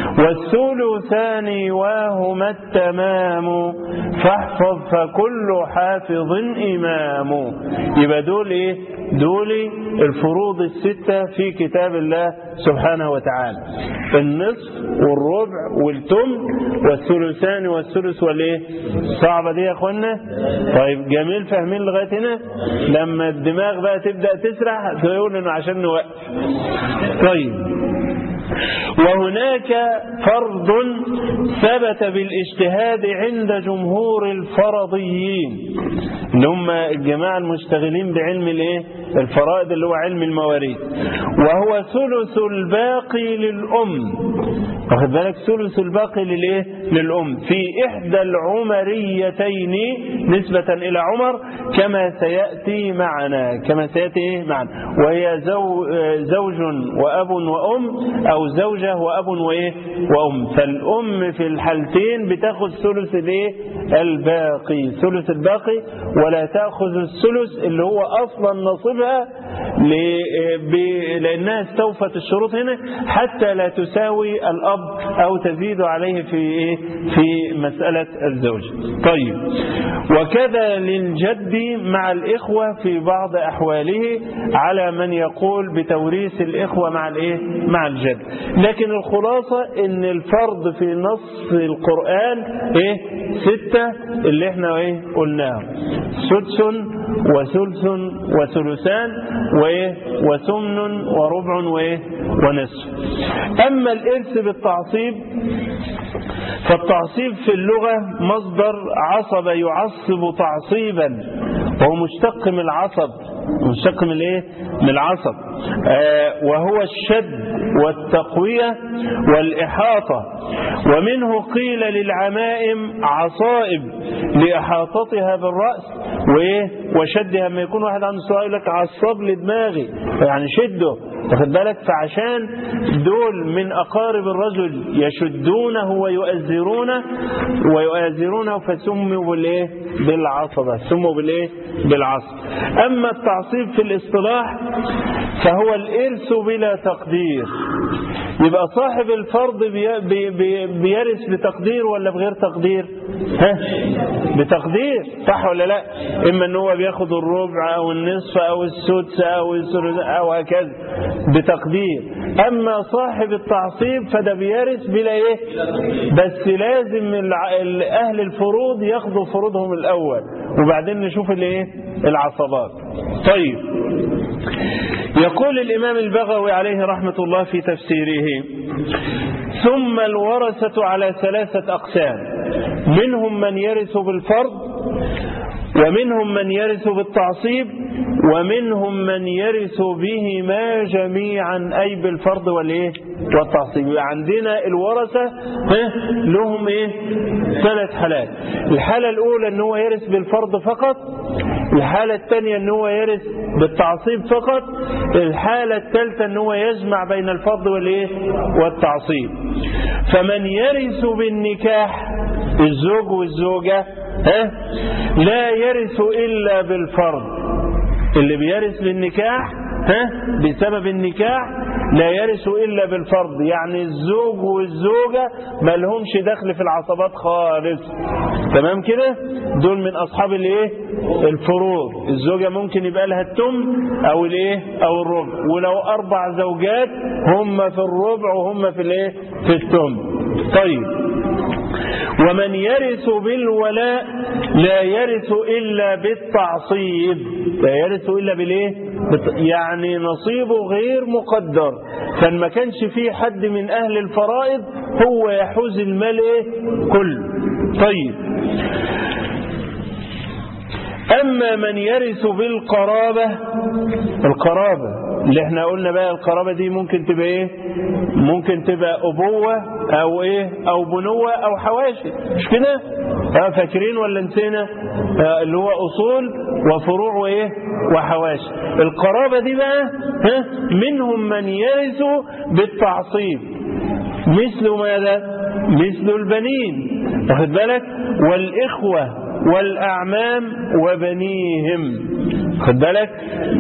والثلثان واهما التمام فاحفظ فكل حافظ إمام يبقى دول ايه دول الفروض الستة في كتاب الله سبحانه وتعالى النصف والربع والتم والثلثان والثلث والايه صعبة دي يا اخوانا طيب جميل فاهمين لغاية هنا لما الدماغ بقى تبدأ تسرح تقول انه عشان نوقف طيب وهناك فرض ثبت بالاجتهاد عند جمهور الفرضيين اللي هم الجماعة المشتغلين بعلم الايه الفرائض اللي هو علم المواريث وهو ثلث الباقي للأم واخد بالك ثلث الباقي للايه للأم في إحدى العمريتين نسبة إلى عمر كما سيأتي معنا كما سيأتي إيه معنا وهي زو زوج وأب وأم أو زوجة وأب وإيه وأم فالأم في الحالتين بتاخذ ثلث الإيه الباقي ثلث الباقي ولا تأخذ الثلث اللي هو أصلا نصيبها لأنها استوفت الشروط هنا حتى لا تساوي الأب أو تزيد عليه في إيه في مسألة الزوج طيب وكذا للجد مع الإخوة في بعض أحواله على من يقول بتوريث الإخوة مع الإيه مع الجد لكن الخلاصة إن الفرض في نص القرآن إيه ستة اللي إحنا إيه قلناه سدس وثلث وثلثان وإيه وثمن وربع وإيه ونصف أما الإرث بالتعصيب فالتعصيب في اللغة مصدر عصب يعصب تعصيبا وهو مشتق من العصب مشتق من الايه من العصب آه وهو الشد والتقوية والإحاطة ومنه قيل للعمائم عصائب لإحاطتها بالرأس وإيه وشدها لما يكون واحد عنده سؤال يقول لك عصب لي دماغي يعني شده واخد بالك فعشان دول من أقارب الرجل يشدونه ويؤزرونه ويؤازرونه فسموا بالإيه بالعصبة سموا بالإيه بالعصب أما التعصيب في الاصطلاح فهو الإرث بلا تقدير يبقى صاحب الفرض بي بي بي بيرث بتقدير ولا بغير تقدير ها بتقدير صح ولا لا اما ان هو بياخد الربع او النصف او السدس او الثلث او هكذا بتقدير اما صاحب التعصيب فده بيرث بلا ايه بس لازم الع- ال- اهل الفروض ياخدوا فروضهم الاول وبعدين نشوف الايه العصبات طيب يقول الإمام البغوي عليه رحمة الله في تفسيره ثم الورثة على ثلاثة أقسام منهم من يرث بالفرض ومنهم من يرث بالتعصيب ومنهم من يرث بهما جميعا أي بالفرض والإيه والتعصيب يبقى عندنا الورثة ها، لهم إيه ثلاث حالات الحالة الأولى أن هو يرث بالفرض فقط الحالة الثانية أن هو يرث بالتعصيب فقط الحالة الثالثة أن هو يجمع بين الفرض والإيه والتعصيب فمن يرث بالنكاح الزوج والزوجة ها لا يرث إلا بالفرض اللي بيرث بالنكاح ها بسبب النكاح لا يرث إلا بالفرض يعني الزوج والزوجة ما لهمش دخل في العصبات خالص تمام كده دول من أصحاب الايه الفروض الزوجة ممكن يبقى لها التم أو الايه أو الربع ولو أربع زوجات هم في الربع وهم في الايه في التم طيب ومن يرث بالولاء لا يرث إلا بالتعصيب لا يرث إلا بالإيه بالت- يعني نصيبه غير مقدر كان ما كانش فيه حد من أهل الفرائض هو يحوز المال إيه كله طيب أما من يرث بالقرابة القرابة اللي احنا قلنا بقى القرابة دي ممكن تبقى ايه ممكن تبقى أبوة أو ايه أو بنوة أو حواشي مش كده اه فاكرين ولا نسينا اه اللي هو أصول وفروع وايه وحواشي القرابة دي بقى ها منهم من يرث بالتعصيب مثل ماذا مثل البنين واخد بالك والإخوة والأعمام وبنيهم خد بالك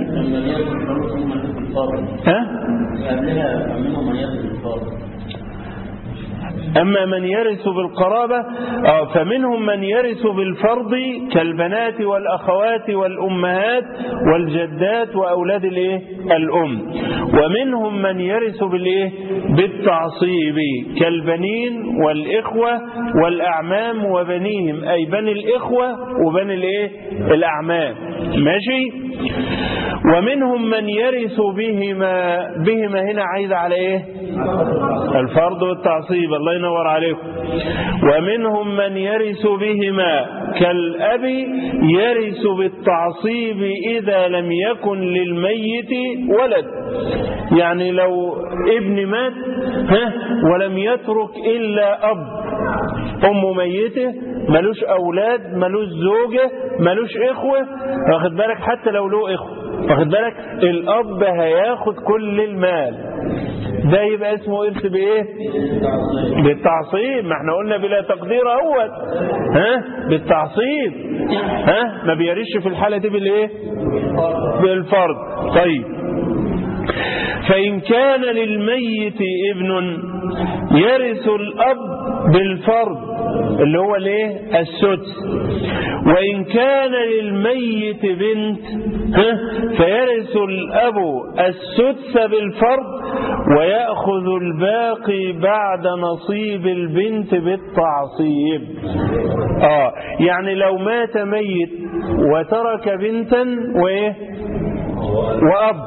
ها قبلها منهم من يصل الفاضل أما من يرث بالقرابة آه، فمنهم من يرث بالفرض كالبنات والأخوات والأمهات والجدات وأولاد الإيه؟ الأم ومنهم من يرث بالإيه؟ بالتعصيب كالبنين والإخوة والأعمام وبنيهم أي بني الإخوة وبني الإيه؟ الأعمام ماشي ومنهم من يرث بهما بهما هنا عايز على إيه الفرض والتعصيب الله ينور عليكم ومنهم من يرث بهما كالأب يرث بالتعصيب إذا لم يكن للميت ولد يعني لو ابن مات ها ولم يترك إلا أب أم ميته ملوش أولاد ملوش زوجة ملوش إخوة واخد بالك حتى لو له إخوة واخد بالك الأب هياخد كل المال ده يبقى اسمه إرث بإيه بالتعصيب ما احنا قلنا بلا تقدير أول ها بالتعصيب ها ما بيرش في الحالة دي بالإيه بالفرض طيب فإن كان للميت ابن يرث الأب بالفرض اللي هو الايه السدس وإن كان للميت بنت ها، فيرث الأب السدس بالفرض ويأخذ الباقي بعد نصيب البنت بالتعصيب آه يعني لو مات ميت وترك بنتا وإيه وأب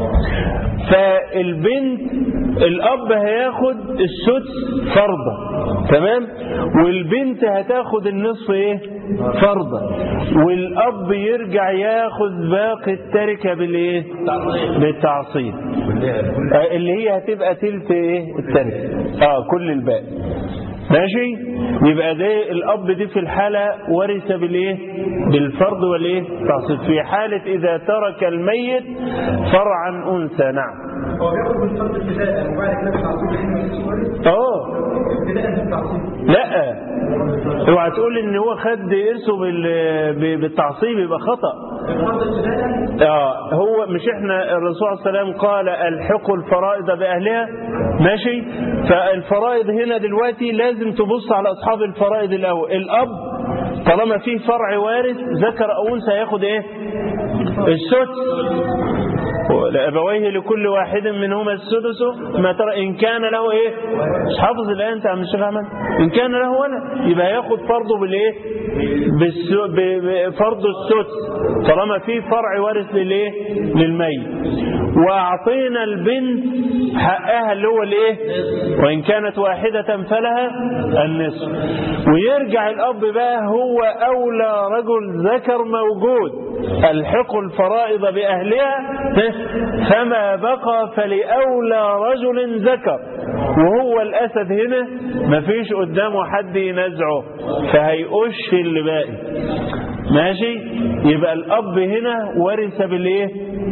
فالبنت الأب هياخد السدس فرضا تمام والبنت هتاخد النصف ايه فرضا والأب يرجع ياخد باقي التركة بالايه بالتعصيب كلها كل آه، اللي هي هتبقى تلت ايه التركة اه كل الباقي ماشي يبقى ده الاب دي في الحاله ورث بالايه بالفرض والايه تعصيب في حاله اذا ترك الميت فرعا انثى نعم هو بياخد من فرض ابتداء وبعد كده بالتعصيب الحين اه ابتداء بالتعصيب لا اوعى تقول ان هو خد ارثه بال- ب- بالتعصيب يبقى خطا الفرض ابتداء اه هو مش احنا الرسول صلى الله عليه وسلم قال الحقوا الفرائض باهلها ماشي فالفرائض هنا دلوقتي لازم تبص على اصحاب الفرائض الاول الاب طالما فيه فرع وارث ذكر او انثى هياخد ايه السدس لأبويه لكل واحد منهما السدس ما ترى إن كان له إيه مش حافظ الآية أنت يا عم الشيخ أحمد إن كان له ولد يبقى ياخد فرضه بالإيه بالس- ب- ب- فرض السدس طالما في فرع وارث للإيه للميت وأعطينا البنت حقها اللي هو الإيه وإن كانت واحدة فلها النصف ويرجع الأب بقى هو أولى رجل ذكر موجود الحقوا الفرائض بأهلها فما بقى فلأولى رجل ذكر وهو الأسد هنا مفيش قدامه حد ينزعه فهيقش اللي باقي ماشي يبقى الأب هنا ورث بالإيه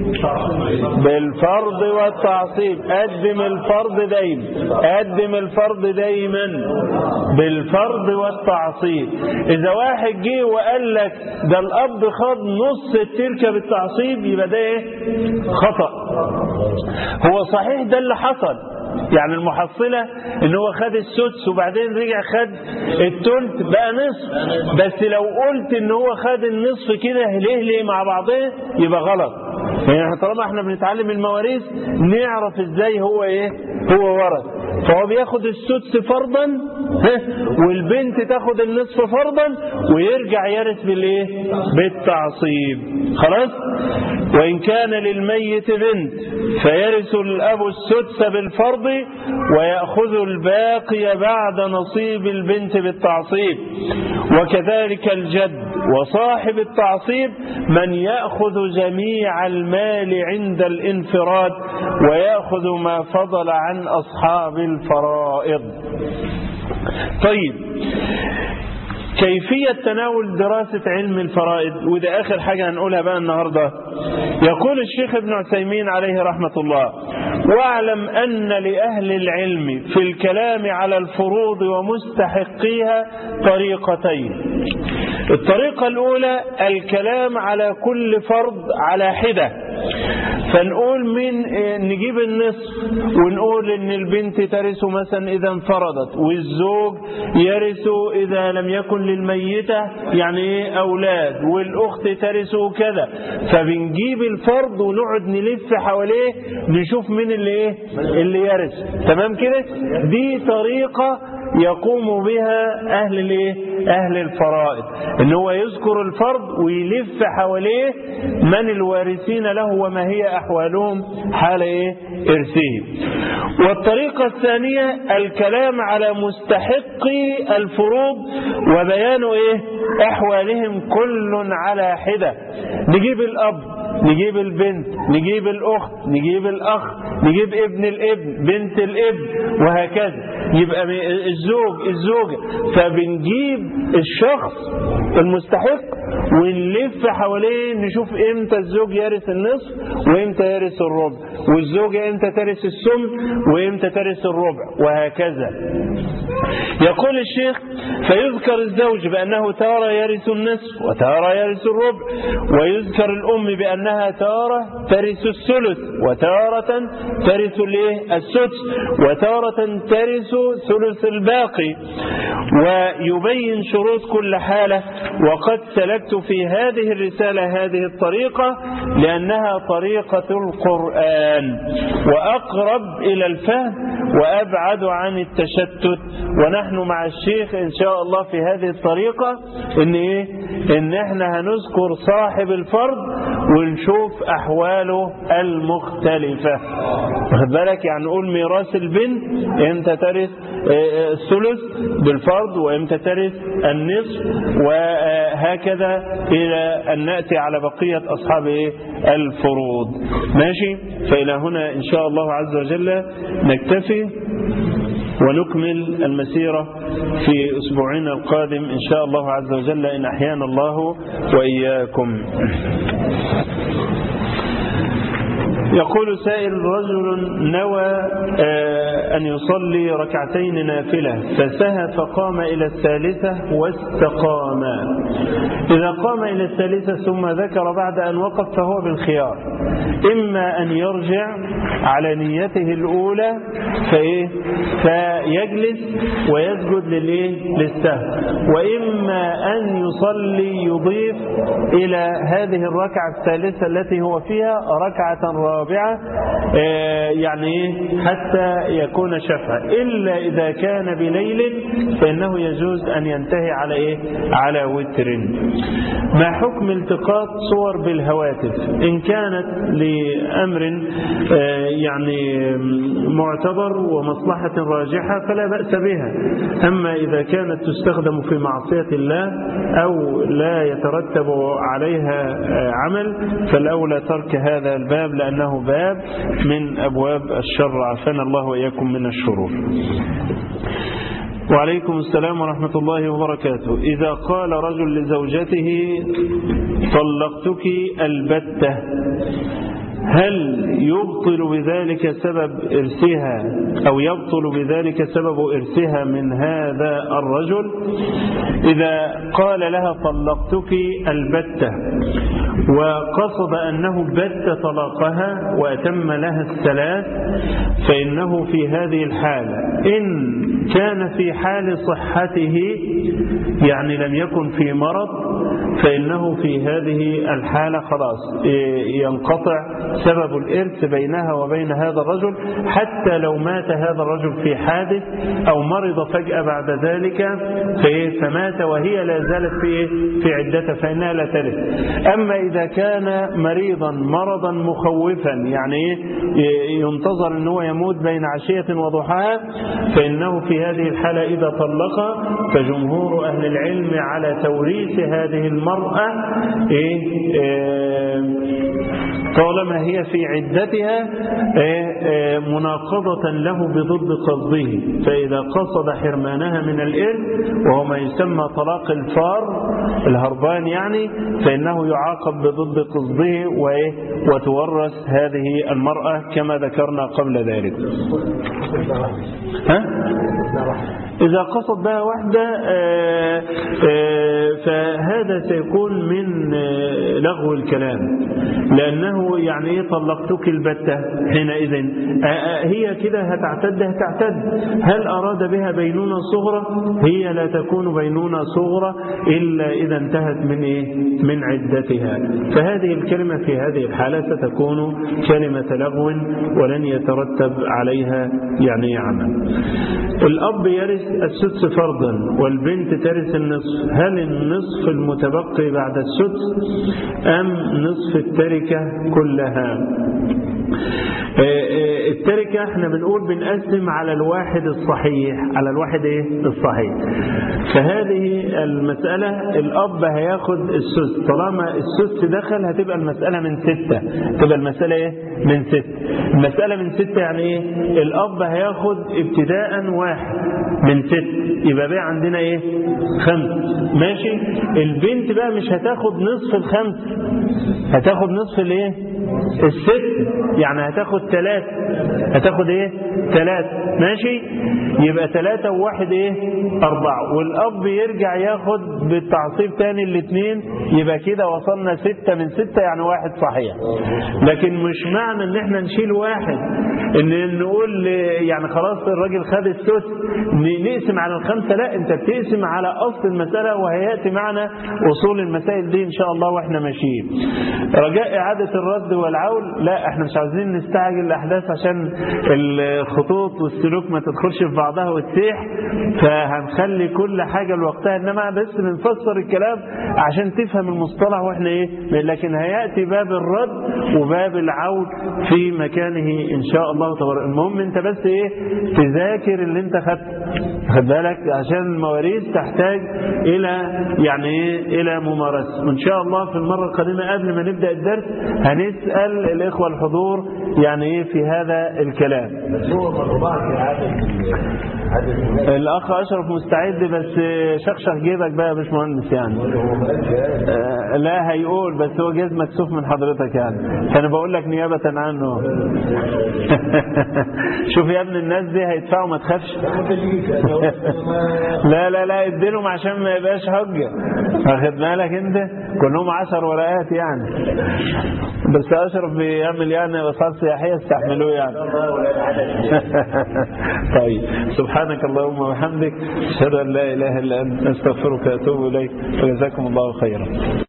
بالفرض والتعصيب قدم الفرض دايما قدم الفرض دايما بالفرض والتعصيب إذا واحد جه وقال لك ده الأب خد نص التركة بالتعصيب يبقى ده إيه خطأ هو صحيح ده اللي حصل يعني المحصلة ان هو خد السدس وبعدين رجع خد التلت بقى نصف بس لو قلت ان هو خد النصف كده ليه ليه مع بعضه يبقى غلط يعني احنا طالما احنا بنتعلم المواريث نعرف ازاي هو ايه هو ورث فهو بياخد السدس فرضا ها، والبنت تاخد النصف فرضا ويرجع يرث بالايه بالتعصيب خلاص وان كان للميت بنت فيرث الاب السدس بالفرض ويأخذ الباقي بعد نصيب البنت بالتعصيب وكذلك الجد وصاحب التعصيب من يأخذ جميع المال عند الانفراد ويأخذ ما فضل عن أصحاب الفرائض طيب كيفية تناول دراسة علم الفرائض وده آخر حاجة هنقولها بقى النهاردة يقول الشيخ ابن عثيمين عليه رحمة الله واعلم أن لأهل العلم في الكلام على الفروض ومستحقيها طريقتين الطريقة الأولى الكلام على كل فرض على حدة فنقول من نجيب النصف ونقول ان البنت ترث مثلا اذا انفردت والزوج يرث اذا لم يكن للميتة يعني ايه اولاد والاخت ترث كذا فبنجيب الفرض ونقعد نلف حواليه نشوف مين اللي ايه اللي يرث تمام كده دي طريقة يقوم بها اهل الايه اهل الفرائض ان هو يذكر الفرض ويلف حواليه من الوارثين له وما هي احوالهم حال ايه ارثهم والطريقه الثانيه الكلام على مستحقي الفروض وبيان ايه احوالهم كل على حده نجيب الاب نجيب البنت نجيب الأخت نجيب الأخ نجيب ابن الابن بنت الابن وهكذا يبقى الزوج الزوجة فبنجيب الشخص المستحق ونلف حواليه نشوف امتى الزوج يرث النصف وامتى يرث الربع والزوجة امتى ترث السم وامتى ترث الربع وهكذا يقول الشيخ فيذكر الزوج بأنه تارة يرث النصف وتارة يرث الربع ويذكر الأم بأنها تارة ترث الثلث وتارة ترث الايه السدس وتارة ترث ثلث الباقي ويبين شروط كل حالة وقد سلكت في هذه الرسالة هذه الطريقة لأنها طريقة القرآن وأقرب إلى الفهم وأبعد عن التشتت ونحن مع الشيخ إن شاء الله في هذه الطريقة إن إيه إن إحنا هنذكر صاحب الفرض ونشوف أحواله المختلفة واخد بالك يعني نقول ميراث البنت إمتى ترث الثلث بالفرض وإمتى ترث النصف وهكذا إلى أن نأتي على بقية أصحاب إيه؟ الفروض ماشي فإلى هنا إن شاء الله عز وجل نكتفي ونكمل المسيرة في أسبوعنا القادم إن شاء الله عز وجل إن أحيانا الله وإياكم يقول سائل رجل نوى أن يصلي ركعتين نافلة فسهى فقام إلى الثالثة واستقام إذا قام إلى الثالثة ثم ذكر بعد أن وقف فهو بالخيار إما أن يرجع على نيته الأولى فإيه فيجلس ويسجد للإيه للسهو وإما أن يصلي يضيف إلى هذه الركعة الثالثة التي هو فيها ركعة رابعة يعني حتى يكون شفعا إلا إذا كان بليل فإنه يجوز أن ينتهي على إيه على وتر ما حكم التقاط صور بالهواتف إن كانت لأمر يعني معتبر ومصلحة راجحة فلا بأس بها أما إذا كانت تستخدم في معصية الله أو لا يترتب عليها عمل فالأولى ترك هذا الباب لأنه باب من أبواب الشر عافانا الله وإياكم من الشرور وعليكم السلام ورحمة الله وبركاته إذا قال رجل لزوجته طلقتك البتة هل يبطل بذلك سبب إرثها أو يبطل بذلك سبب إرثها من هذا الرجل إذا قال لها طلقتك البتة وقصد أنه بت طلاقها وأتم لها الثلاث فإنه في هذه الحالة إن كان في حال صحته يعني لم يكن في مرض فإنه في هذه الحالة خلاص ينقطع سبب الإرث بينها وبين هذا الرجل حتى لو مات هذا الرجل في حادث أو مرض فجأة بعد ذلك فمات وهي لا زالت في في عدتها فإنها لا ترث أما إذا كان مريضا مرضا مخوفا يعني ينتظر أنه يموت بين عشية وضحاها فإنه في هذه الحالة إذا طلق فجمهور أهل العلم على توريث هذه المرأة طالما هي في عدتها مناقضة له بضد قصده فإذا قصد حرمانها من الإرث وهو ما يسمى طلاق الفار الهربان يعني فإنه يعاقب بضد قصده وتورث هذه المرأة كما ذكرنا قبل ذلك ها؟ إذا قصد بها واحدة فهذا سيكون من لغو الكلام لأنه يعني إيه طلقتك البتة حينئذ هي كده هتعتد هتعتد هل أراد بها بينونة صغرى هي لا تكون بينونة صغرى إلا إذا انتهت من إيه من عدتها فهذه الكلمة في هذه الحالة ستكون كلمة لغو ولن يترتب عليها يعني عمل الأب يرث السدس فرضا والبنت ترث النصف هل النصف المتبقي بعد السدس أم نصف التركة كلها التركة احنا بنقول بنقسم على الواحد الصحيح على الواحد ايه الصحيح فهذه المسألة الأب هياخد السدس طالما السدس دخل هتبقى المسألة من ستة تبقى المسألة ايه من ستة المسألة من ستة يعني ايه الأب هياخد ابتداء واحد من ست يبقى بقى عندنا ايه خمس ماشي البنت بقى مش هتاخد نصف الخمس هتاخد نصف الايه الست يعني هتاخد ثلاث هتاخد ايه ثلاث ماشي يبقى ثلاثة وواحد ايه أربعة والأب يرجع ياخد بالتعصيب تاني الاثنين يبقى كده وصلنا ستة من ستة يعني واحد صحيح لكن مش معنى ان احنا نشيل واحد ان نقول يعني خلاص الراجل خد السدس نقسم على الخمسة لا انت بتقسم على أصل المسألة وهيأتي معنا أصول المسائل دي إن شاء الله وإحنا ماشيين رجاء إعادة الرد والعول لا احنا مش عاوزين نستعجل الأحداث عشان الخطوط والسلوك ما تدخلش في بعضها وتسيح فهنخلي كل حاجة لوقتها إنما بس بنفسر الكلام عشان تفهم المصطلح وإحنا إيه لكن هيأتي باب الرد وباب العول في مكانه إن شاء الله تبارك المهم أنت بس إيه تذاكر اللي أنت خدته خد بالك عشان المواريث تحتاج إلى يعني إيه إلى ممارسة وإن شاء الله في المرة القادمة قبل ما نبدأ الدرس هنسأل يغفل الإخوة الحضور يعني إيه في هذا الكلام بس هو مربعك عدد عدد الناس الأخ أشرف مستعد بس شخشخ جيبك بقى يا باشمهندس يعني هو ما قالش يعني. آه، لا هيقول بس هو جاز مكسوف من حضرتك يعني فأنا بقول لك نيابة عنه شوف يا ابن الناس دي هيدفعوا ما تخافش لا لا لا اديلهم عشان ما يبقاش حجة واخد بالك انت كلهم عشر ورقات يعني بس اشرف بيعمل يعني وسائل سياحية استحملوه يعني طيب سبحانك اللهم وبحمدك اشهد ان لا اله الا انت استغفرك واتوب اليك وجزاكم الله خيرا